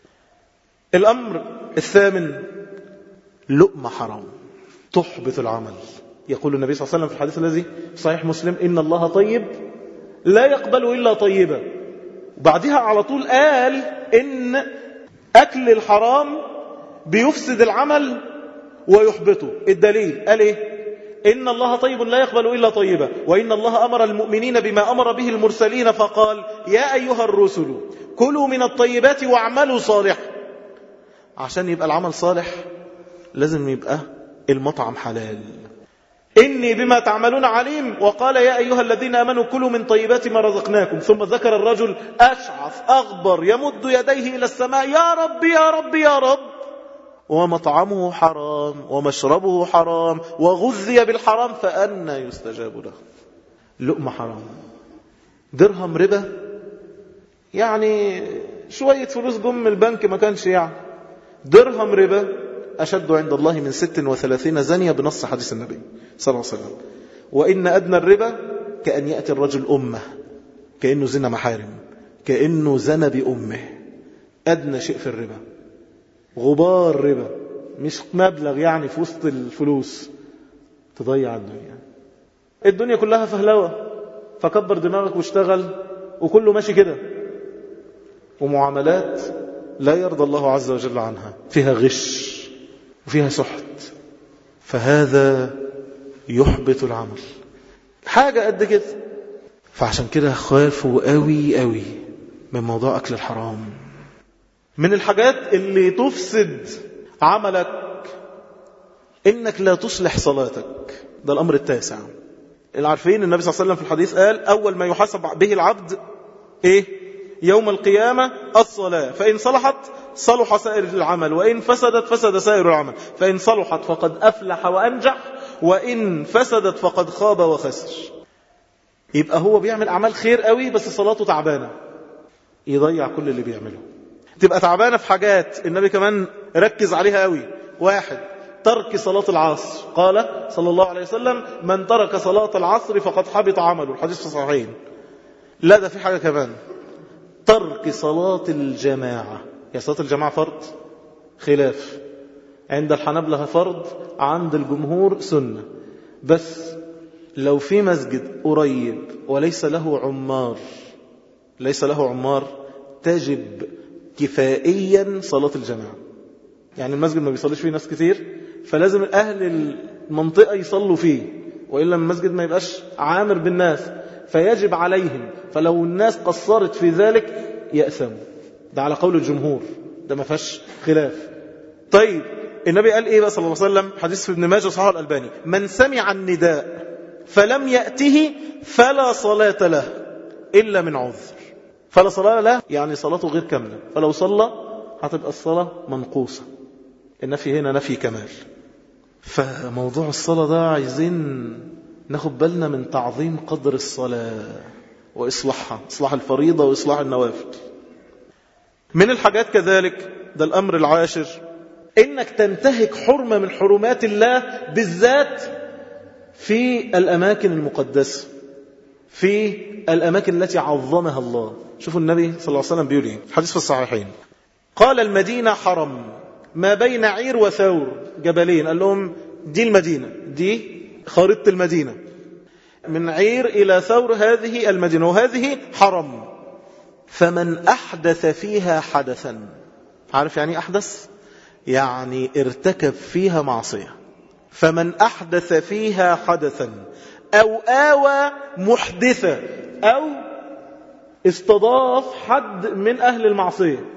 الأمر الثامن لقمة حرام تحبط العمل يقول النبي صلى الله عليه وسلم في الحديث الذي صحيح مسلم إن الله طيب لا يقبل إلا طيبا وبعدها على طول قال إن أكل الحرام بيفسد العمل ويحبطه الدليل قال إيه إن الله طيب لا يقبل إلا طيبا وإن الله أمر المؤمنين بما أمر به المرسلين فقال يا أيها الرسل كلوا من الطيبات واعملوا صالح عشان يبقى العمل صالح لازم يبقى المطعم حلال إني بما تعملون عليم وقال يا أيها الذين أمنوا كلوا من طيبات ما رزقناكم ثم ذكر الرجل أشعث أغبر يمد يديه إلى السماء يا رب يا رب يا رب ومطعمه حرام ومشربه حرام وغذي بالحرام فأنا يستجاب له لقمة حرام درهم ربا يعني شوية فلوس جم من البنك ما كانش يعني درهم ربا أشد عند الله من ست وثلاثين زانية بنص حديث النبي صلى الله عليه وسلم وإن أدنى الربا كأن يأتي الرجل أمه كأنه زنا محارم كأنه زنى بأمه أدنى شيء في الربا غبار ربا مش مبلغ يعني في وسط الفلوس تضيع الدنيا الدنيا كلها فهلوة فكبر دماغك واشتغل وكله ماشي كده ومعاملات لا يرضى الله عز وجل عنها فيها غش وفيها سحت فهذا يحبط العمل حاجة قد كده فعشان كده خافوا قوي قوي من موضوع أكل الحرام من الحاجات اللي تفسد عملك إنك لا تصلح صلاتك ده الأمر التاسع العارفين النبي صلى الله عليه وسلم في الحديث قال أول ما يحاسب به العبد إيه يوم القيامة الصلاة فإن صلحت صلح سائر العمل وإن فسدت فسد سائر العمل فإن صلحت فقد أفلح وأنجح وإن فسدت فقد خاب وخسر يبقى هو بيعمل أعمال خير قوي بس صلاته تعبانة يضيع كل اللي بيعمله تبقى تعبانة في حاجات النبي كمان ركز عليها قوي واحد ترك صلاة العصر قال صلى الله عليه وسلم من ترك صلاة العصر فقد حبط عمله الحديث في صحيحين لا ده في حاجة كمان ترك صلاة الجماعة يا صلاة الجماعة فرض خلاف عند الحنبلة فرض عند الجمهور سنة بس لو في مسجد قريب وليس له عمار ليس له عمار تجب كفائيا صلاة الجماعة يعني المسجد ما بيصليش فيه ناس كتير فلازم أهل المنطقة يصلوا فيه وإلا المسجد ما يبقاش عامر بالناس فيجب عليهم فلو الناس قصرت في ذلك يأثموا ده على قول الجمهور ده ما فيهاش خلاف طيب النبي قال ايه بقى صلى الله عليه وسلم حديث في ابن ماجه صحيح الألباني من سمع النداء فلم يأته فلا صلاة له إلا من عذر فلا صلاة له يعني صلاته غير كاملة فلو صلى هتبقى الصلاة منقوصة النفي هنا نفي كمال فموضوع الصلاة ده عايزين ناخد بالنا من تعظيم قدر الصلاة وإصلاحها إصلاح الفريضة وإصلاح النوافل من الحاجات كذلك ده الأمر العاشر إنك تنتهك حرمة من حرمات الله بالذات في الأماكن المقدسة في الأماكن التي عظمها الله شوفوا النبي صلى الله عليه وسلم بيقول ايه حديث في الصحيحين قال المدينة حرم ما بين عير وثور جبلين قال لهم دي المدينة دي خريطة المدينة من عير إلى ثور هذه المدينة وهذه حرم فمن أحدث فيها حدثا عارف يعني أحدث يعني ارتكب فيها معصية فمن أحدث فيها حدثا أو آوى محدثا أو استضاف حد من أهل المعصية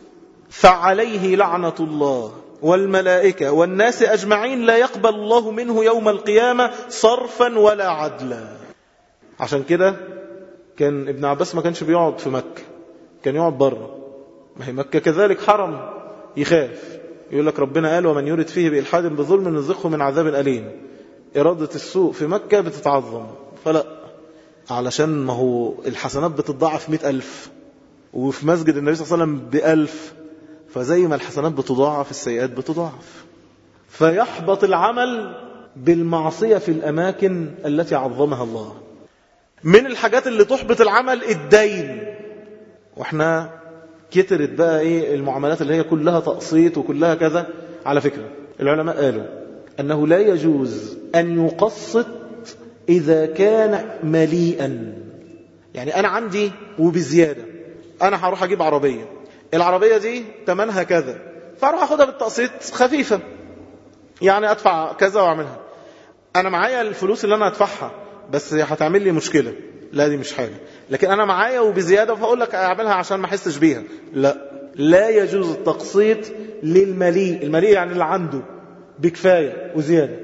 فعليه لعنة الله والملائكة والناس أجمعين لا يقبل الله منه يوم القيامة صرفا ولا عدلا عشان كده كان ابن عباس ما كانش بيقعد في مكة كان يقعد بره ما هي مكة كذلك حرم يخاف يقول لك ربنا قال ومن يرد فيه بإلحاد بظلم نزقه من عذاب أليم إرادة السوء في مكة بتتعظم فلا علشان ما هو الحسنات بتضاعف مئة ألف وفي مسجد النبي صلى الله عليه وسلم بألف فزي ما الحسنات بتضاعف السيئات بتضاعف فيحبط العمل بالمعصية في الأماكن التي عظمها الله من الحاجات اللي تحبط العمل الدين واحنا كترت بقى ايه المعاملات اللي هي كلها تقسيط وكلها كذا على فكرة العلماء قالوا أنه لا يجوز أن يقسط إذا كان مليئا يعني أنا عندي وبزيادة أنا هروح أجيب عربية العربية دي تمنها كذا فأروح أخدها بالتقسيط خفيفة يعني أدفع كذا وأعملها أنا معايا الفلوس اللي أنا أدفعها بس هتعمل لي مشكلة لا دي مش حاجة لكن أنا معايا وبزيادة فأقول لك أعملها عشان ما أحسش بيها لا لا يجوز التقسيط للمليء المليء يعني اللي عنده بكفاية وزيادة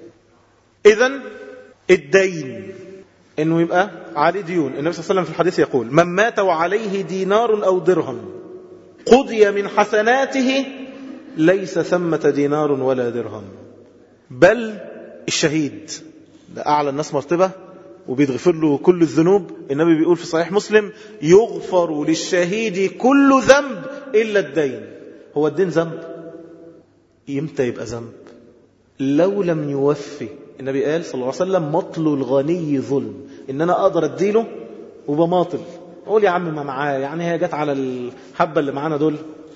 إذا الدين انه يبقى عليه ديون النبي صلى الله عليه وسلم في الحديث يقول من مات وعليه دينار او درهم قضي من حسناته ليس ثمة دينار ولا درهم بل الشهيد ده اعلى الناس مرتبة وبيتغفر له كل الذنوب النبي بيقول في صحيح مسلم يغفر للشهيد كل ذنب الا الدين هو الدين ذنب امتى يبقى ذنب لو لم يوفي النبي قال صلى الله عليه وسلم مطل الغني ظلم ان انا اقدر اديله وبماطل اقول يا عم ما معاه يعني هي جت على الحبه اللي معانا دول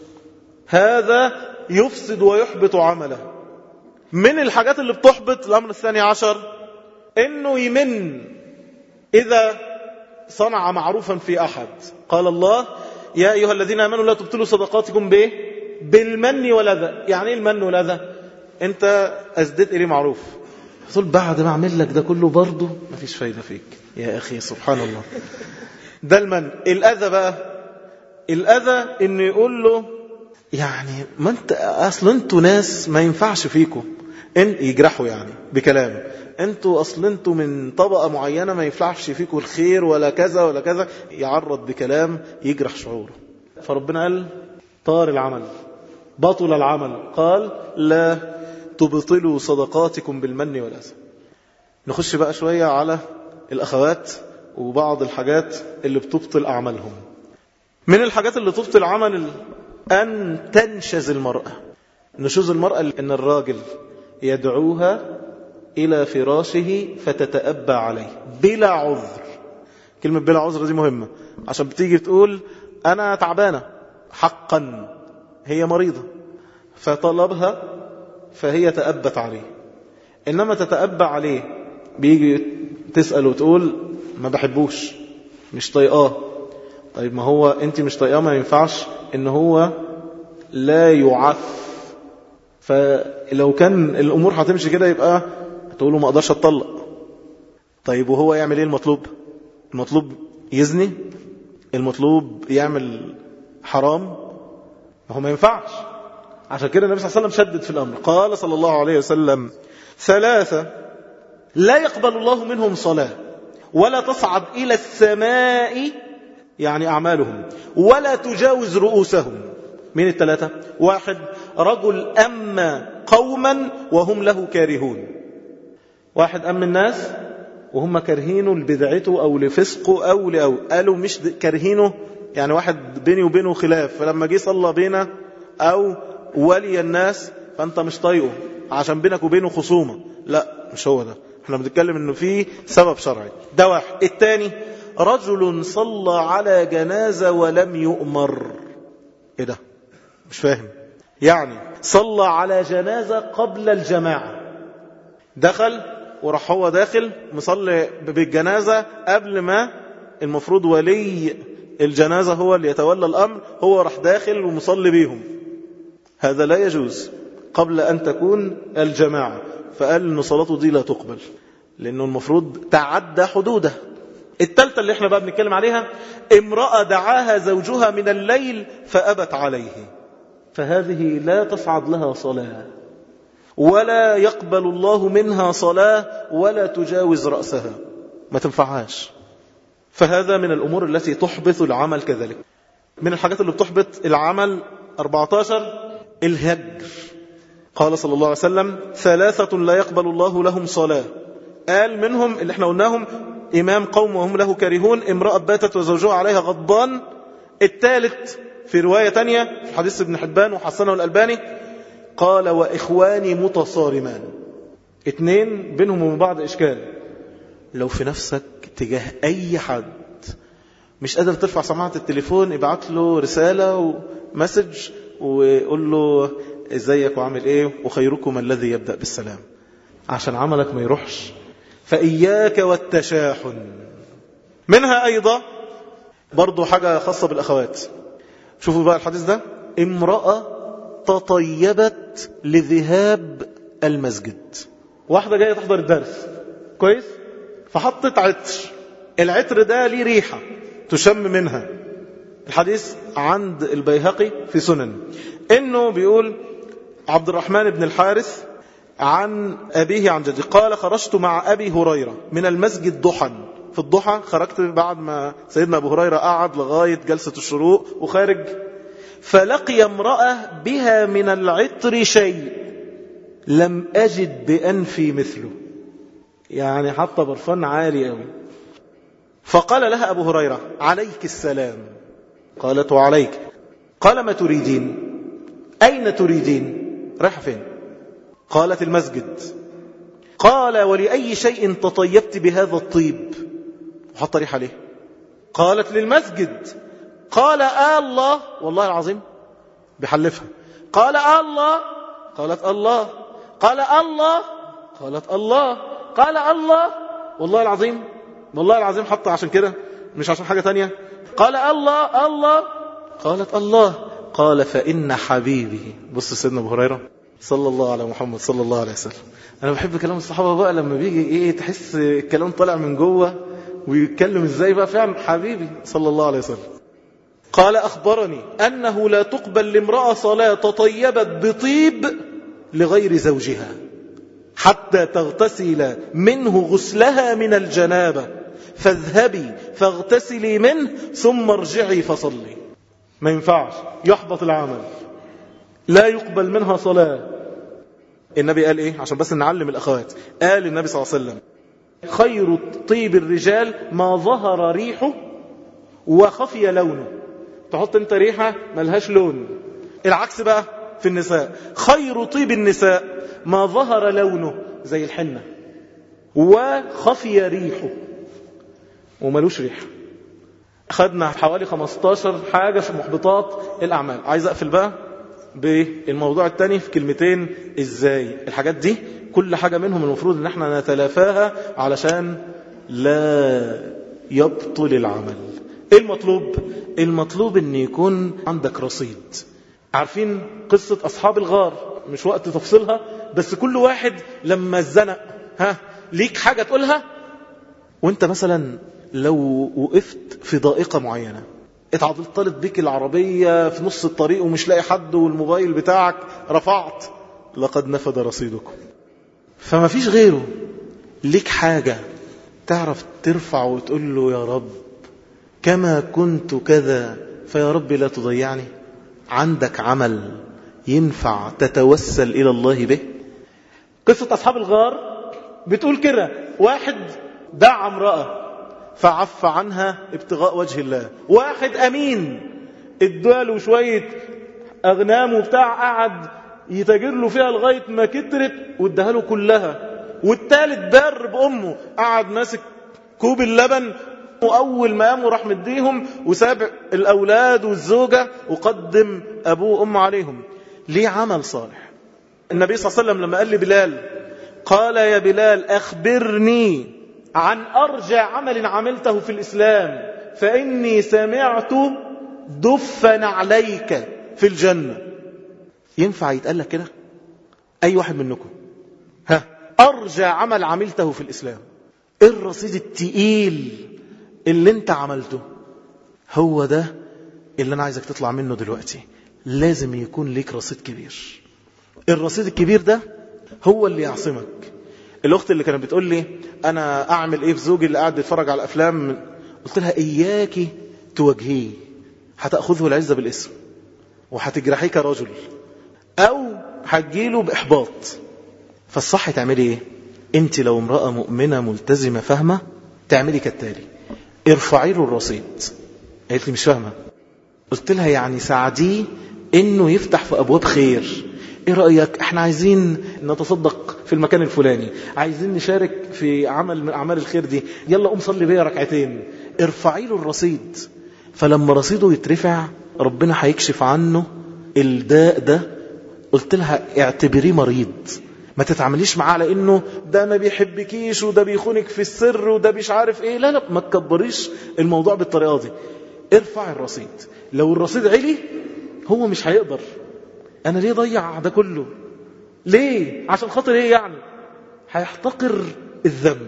هذا يفسد ويحبط عمله من الحاجات اللي بتحبط الامر الثاني عشر انه يمن اذا صنع معروفا في احد قال الله يا ايها الذين امنوا لا تبطلوا صدقاتكم بايه بالمن والاذى يعني ايه المن والاذى انت ازددت اليه معروف تقول بعد ما اعمل لك ده كله برضه مفيش فايده فيك يا اخي سبحان الله ده المن الاذى بقى الاذى انه يقول له يعني ما انت اصل انتوا ناس ما ينفعش فيكم إن يجرحوا يعني بكلام انتوا اصل انتوا من طبقة معينة ما ينفعش فيكم الخير ولا كذا ولا كذا يعرض بكلام يجرح شعوره فربنا قال طار العمل بطل العمل قال لا تبطلوا صدقاتكم بالمن والأذى نخش بقى شوية على الأخوات وبعض الحاجات اللي بتبطل أعمالهم من الحاجات اللي تبطل عمل أن تنشز المرأة نشوز المرأة أن الراجل يدعوها إلى فراشه فتتأبى عليه بلا عذر كلمة بلا عذر دي مهمة عشان بتيجي تقول أنا تعبانة حقا هي مريضة فطلبها فهي تأبت عليه إنما تتأبى عليه بيجي تسأل وتقول ما بحبوش مش طيقاه طيب ما هو انت مش طيقاه ما ينفعش ان هو لا يعف فلو كان الامور هتمشي كده يبقى تقول له ما اقدرش اتطلق طيب وهو يعمل ايه المطلوب المطلوب يزني المطلوب يعمل حرام ما هو ما ينفعش عشان كده النبي صلى الله عليه وسلم شدد في الامر قال صلى الله عليه وسلم ثلاثة لا يقبل الله منهم صلاة ولا تصعد إلى السماء يعني أعمالهم ولا تجاوز رؤوسهم من الثلاثة واحد رجل أما قوما وهم له كارهون واحد أم الناس وهم كارهينه لبدعته أو لفسقه أو لأو قالوا مش كارهينه يعني واحد بيني وبينه خلاف فلما جه صلى بينا أو ولي الناس فأنت مش طايقه عشان بينك وبينه خصومة لا مش هو ده احنا بنتكلم انه في سبب شرعي ده واحد الثاني رجل صلى على جنازة ولم يؤمر ايه ده مش فاهم يعني صلى على جنازة قبل الجماعة دخل وراح هو داخل مصلي بالجنازة قبل ما المفروض ولي الجنازة هو اللي يتولى الأمر هو راح داخل ومصلي بيهم هذا لا يجوز قبل أن تكون الجماعة فقال أن صلاته دي لا تقبل لأنه المفروض تعدى حدوده التالتة اللي احنا بقى بنتكلم عليها امرأة دعاها زوجها من الليل فأبت عليه فهذه لا تصعد لها صلاة ولا يقبل الله منها صلاة ولا تجاوز رأسها ما تنفعهاش فهذا من الأمور التي تحبط العمل كذلك من الحاجات اللي بتحبط العمل 14 الهجر قال صلى الله عليه وسلم ثلاثة لا يقبل الله لهم صلاة قال منهم اللي احنا قلناهم إمام قوم وهم له كارهون امرأة باتت وزوجها عليها غضبان الثالث في رواية تانية في حديث ابن حبان وحسنه الألباني قال وإخواني متصارمان اتنين بينهم وبين بعض إشكال لو في نفسك تجاه أي حد مش قادر ترفع سماعة التليفون ابعت له رسالة ومسج وقول له ازيك وعامل ايه وخيركم الذي يبدأ بالسلام عشان عملك ما يروحش فإياك والتشاحن منها أيضا برضو حاجة خاصة بالأخوات شوفوا بقى الحديث ده امرأة تطيبت لذهاب المسجد واحدة جاية تحضر الدرس كويس فحطت عطر العطر ده ليه ريحة تشم منها الحديث عند البيهقي في سنن انه بيقول عبد الرحمن بن الحارث عن أبيه عن جدي قال خرجت مع أبي هريرة من المسجد ضحى في الضحى خرجت بعد ما سيدنا أبو هريرة قعد لغاية جلسة الشروق وخارج فلقي امرأة بها من العطر شيء لم أجد بأنفي مثله يعني حتى برفان عالي قوي فقال لها أبو هريرة عليك السلام قالت وعليك قال ما تريدين أين تريدين رايحة فين قالت المسجد قال ولأي شيء تطيبت بهذا الطيب وحط ريح عليه قالت للمسجد قال آه الله والله العظيم بحلفها قال آه الله قالت الله قال الله قالت الله قال الله والله العظيم والله العظيم حط عشان كده مش عشان حاجة تانية قال الله الله قالت الله قال فإن حبيبي بص سيدنا أبو هريرة صلى الله على محمد صلى الله عليه وسلم أنا بحب كلام الصحابة بقى لما بيجي إيه تحس الكلام طالع من جوه ويتكلم إزاي بقى فعلا حبيبي صلى الله عليه وسلم قال أخبرني أنه لا تقبل لامرأة صلاة تطيبت بطيب لغير زوجها حتى تغتسل منه غسلها من الجنابة فاذهبي فاغتسلي منه ثم ارجعي فصلي ما ينفعش يحبط العمل لا يقبل منها صلاة النبي قال ايه عشان بس نعلم الاخوات قال النبي صلى الله عليه وسلم خير طيب الرجال ما ظهر ريحه وخفي لونه تحط انت ريحة ملهاش لون العكس بقى في النساء خير طيب النساء ما ظهر لونه زي الحنة وخفي ريحه وملوش ريحة خدنا حوالي 15 حاجة في محبطات الأعمال عايز أقفل بقى بالموضوع الثاني في كلمتين ازاي الحاجات دي كل حاجة منهم المفروض ان احنا نتلافاها علشان لا يبطل العمل ايه المطلوب المطلوب ان يكون عندك رصيد عارفين قصة اصحاب الغار مش وقت تفصيلها بس كل واحد لما اتزنق ها ليك حاجة تقولها وانت مثلا لو وقفت في ضائقة معينة اتعطلت بيك العربية في نص الطريق ومش لاقي حد والموبايل بتاعك رفعت لقد نفد رصيدكم فما فيش غيره ليك حاجة تعرف ترفع وتقول له يا رب كما كنت كذا فيا رب لا تضيعني عندك عمل ينفع تتوسل إلى الله به قصة أصحاب الغار بتقول كده واحد دعا امرأة فعف عنها ابتغاء وجه الله واحد أمين اداله شوية أغنام وبتاع قعد يتاجر له فيها لغاية ما كترت واداها له كلها والتالت بر بأمه قعد ماسك كوب اللبن وأول ما قاموا راح مديهم وساب الأولاد والزوجة وقدم أبوه وأمه عليهم ليه عمل صالح النبي صلى الله عليه وسلم لما قال لبلال قال يا بلال أخبرني عن أرجى عمل عملته في الإسلام فإني سمعت دفا عليك في الجنة ينفع يتقال لك كده أي واحد منكم ها أرجى عمل عملته في الإسلام إيه الرصيد التقيل اللي انت عملته هو ده اللي أنا عايزك تطلع منه دلوقتي لازم يكون ليك رصيد كبير الرصيد الكبير ده هو اللي يعصمك الاخت اللي كانت بتقول لي انا اعمل ايه في زوجي اللي قاعد يتفرج على الافلام قلت لها اياكي تواجهيه هتاخذه العزه بالاسم وهتجرحيه كرجل او هتجيله باحباط فالصح تعملي ايه انت لو امراه مؤمنه ملتزمه فاهمه تعملي كالتالي ارفعي له الرصيد قالت لي مش فاهمه قلت لها يعني ساعديه انه يفتح في ابواب خير ايه رأيك احنا عايزين نتصدق في المكان الفلاني عايزين نشارك في عمل من اعمال الخير دي يلا قوم صلي بيا ركعتين ارفعي له الرصيد فلما رصيده يترفع ربنا هيكشف عنه الداء ده قلت لها اعتبريه مريض ما تتعامليش معاه على انه ده ما بيحبكيش وده بيخونك في السر وده مش عارف ايه لا لا ما تكبريش الموضوع بالطريقه دي ارفع الرصيد لو الرصيد علي هو مش هيقدر انا ليه ضيع ده كله ليه عشان خاطر ايه يعني هيحتقر الذنب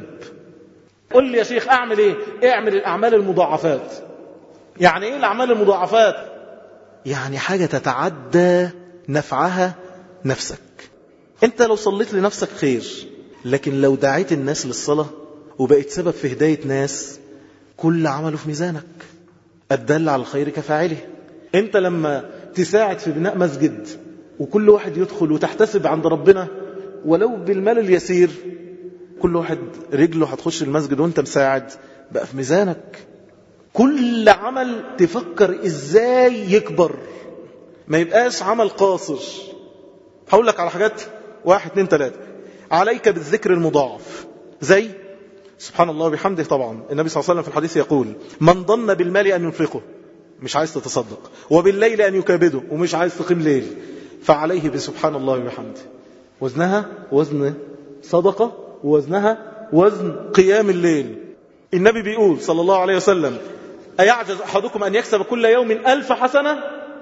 قل لي يا شيخ اعمل ايه اعمل الاعمال المضاعفات يعني ايه الاعمال المضاعفات يعني حاجة تتعدى نفعها نفسك انت لو صليت لنفسك خير لكن لو دعيت الناس للصلاة وبقيت سبب في هداية ناس كل عمله في ميزانك الدل على الخير كفاعله انت لما تساعد في بناء مسجد وكل واحد يدخل وتحتسب عند ربنا ولو بالمال اليسير كل واحد رجله هتخش المسجد وانت مساعد بقى في ميزانك كل عمل تفكر ازاي يكبر ما يبقاش عمل قاصر هقول لك على حاجات واحد اتنين تلاتة عليك بالذكر المضاعف زي سبحان الله وبحمده طبعا النبي صلى الله عليه وسلم في الحديث يقول من ضن بالمال أن ينفقه مش عايز تتصدق وبالليل أن يكابده ومش عايز تقيم ليل فعليه بسبحان الله وبحمده وزنها وزن صدقة ووزنها وزن قيام الليل النبي بيقول صلى الله عليه وسلم أيعجز أحدكم أن يكسب كل يوم ألف حسنة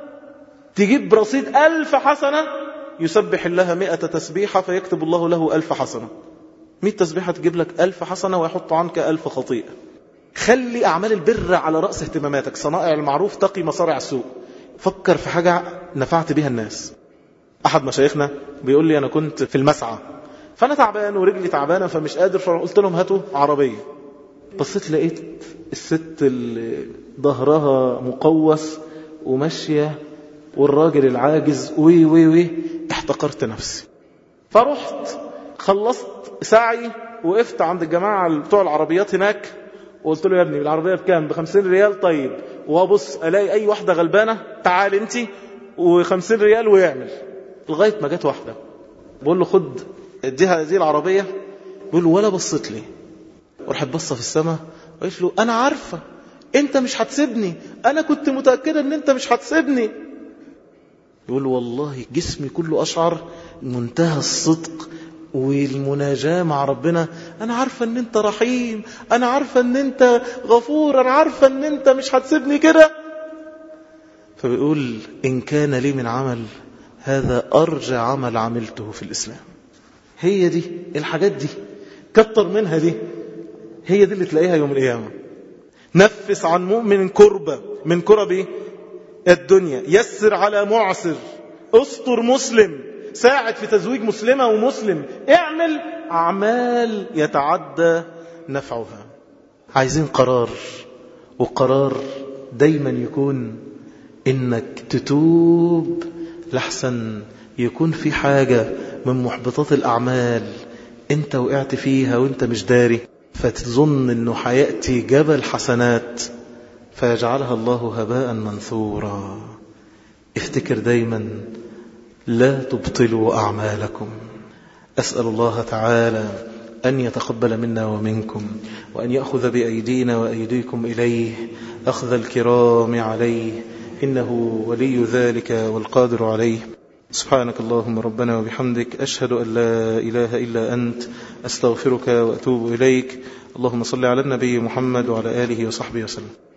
تجيب رصيد ألف حسنة يسبح الله مئة تسبيحة فيكتب الله له ألف حسنة مئة تسبيحة تجيب لك ألف حسنة ويحط عنك ألف خطيئة خلي أعمال البر على رأس اهتماماتك صنائع المعروف تقي مصارع السوء فكر في حاجة نفعت بها الناس أحد مشايخنا بيقول لي أنا كنت في المسعى فأنا تعبان ورجلي تعبانة فمش قادر فقلت لهم هاتوا عربية بصيت لقيت الست اللي ظهرها مقوس وماشية والراجل العاجز وي وي وي احتقرت نفسي فرحت خلصت سعي وقفت عند الجماعة بتوع العربيات هناك وقلت له يا ابني العربية بكام بخمسين ريال طيب وابص الاقي اي واحدة غلبانة تعال انت وخمسين ريال ويعمل لغاية ما جت واحدة بقول له خد اديها دي العربية بقول له ولا بصت لي وراحت بصة في السماء وقالت له انا عارفة انت مش هتسيبني انا كنت متأكدة ان انت مش هتسيبني يقول والله جسمي كله أشعر منتهى الصدق والمناجاة مع ربنا أنا عارفة أن أنت رحيم أنا عارفة أن أنت غفور أنا عارفة أن أنت مش هتسيبني كده فبيقول إن كان لي من عمل هذا أرجى عمل عملته في الإسلام هي دي الحاجات دي كتر منها دي هي دي اللي تلاقيها يوم القيامة نفس عن مؤمن كربة من كرب الدنيا يسر على معسر استر مسلم ساعد في تزويج مسلمة ومسلم اعمل أعمال يتعدى نفعها عايزين قرار وقرار دايما يكون انك تتوب لحسن يكون في حاجة من محبطات الأعمال انت وقعت فيها وانت مش داري فتظن انه حيأتي جبل حسنات فيجعلها الله هباء منثورا افتكر دايما لا تبطلوا أعمالكم أسأل الله تعالى أن يتقبل منا ومنكم وأن يأخذ بأيدينا وأيديكم إليه أخذ الكرام عليه إنه ولي ذلك والقادر عليه سبحانك اللهم ربنا وبحمدك أشهد أن لا إله إلا أنت أستغفرك وأتوب إليك اللهم صل على النبي محمد وعلى آله وصحبه وسلم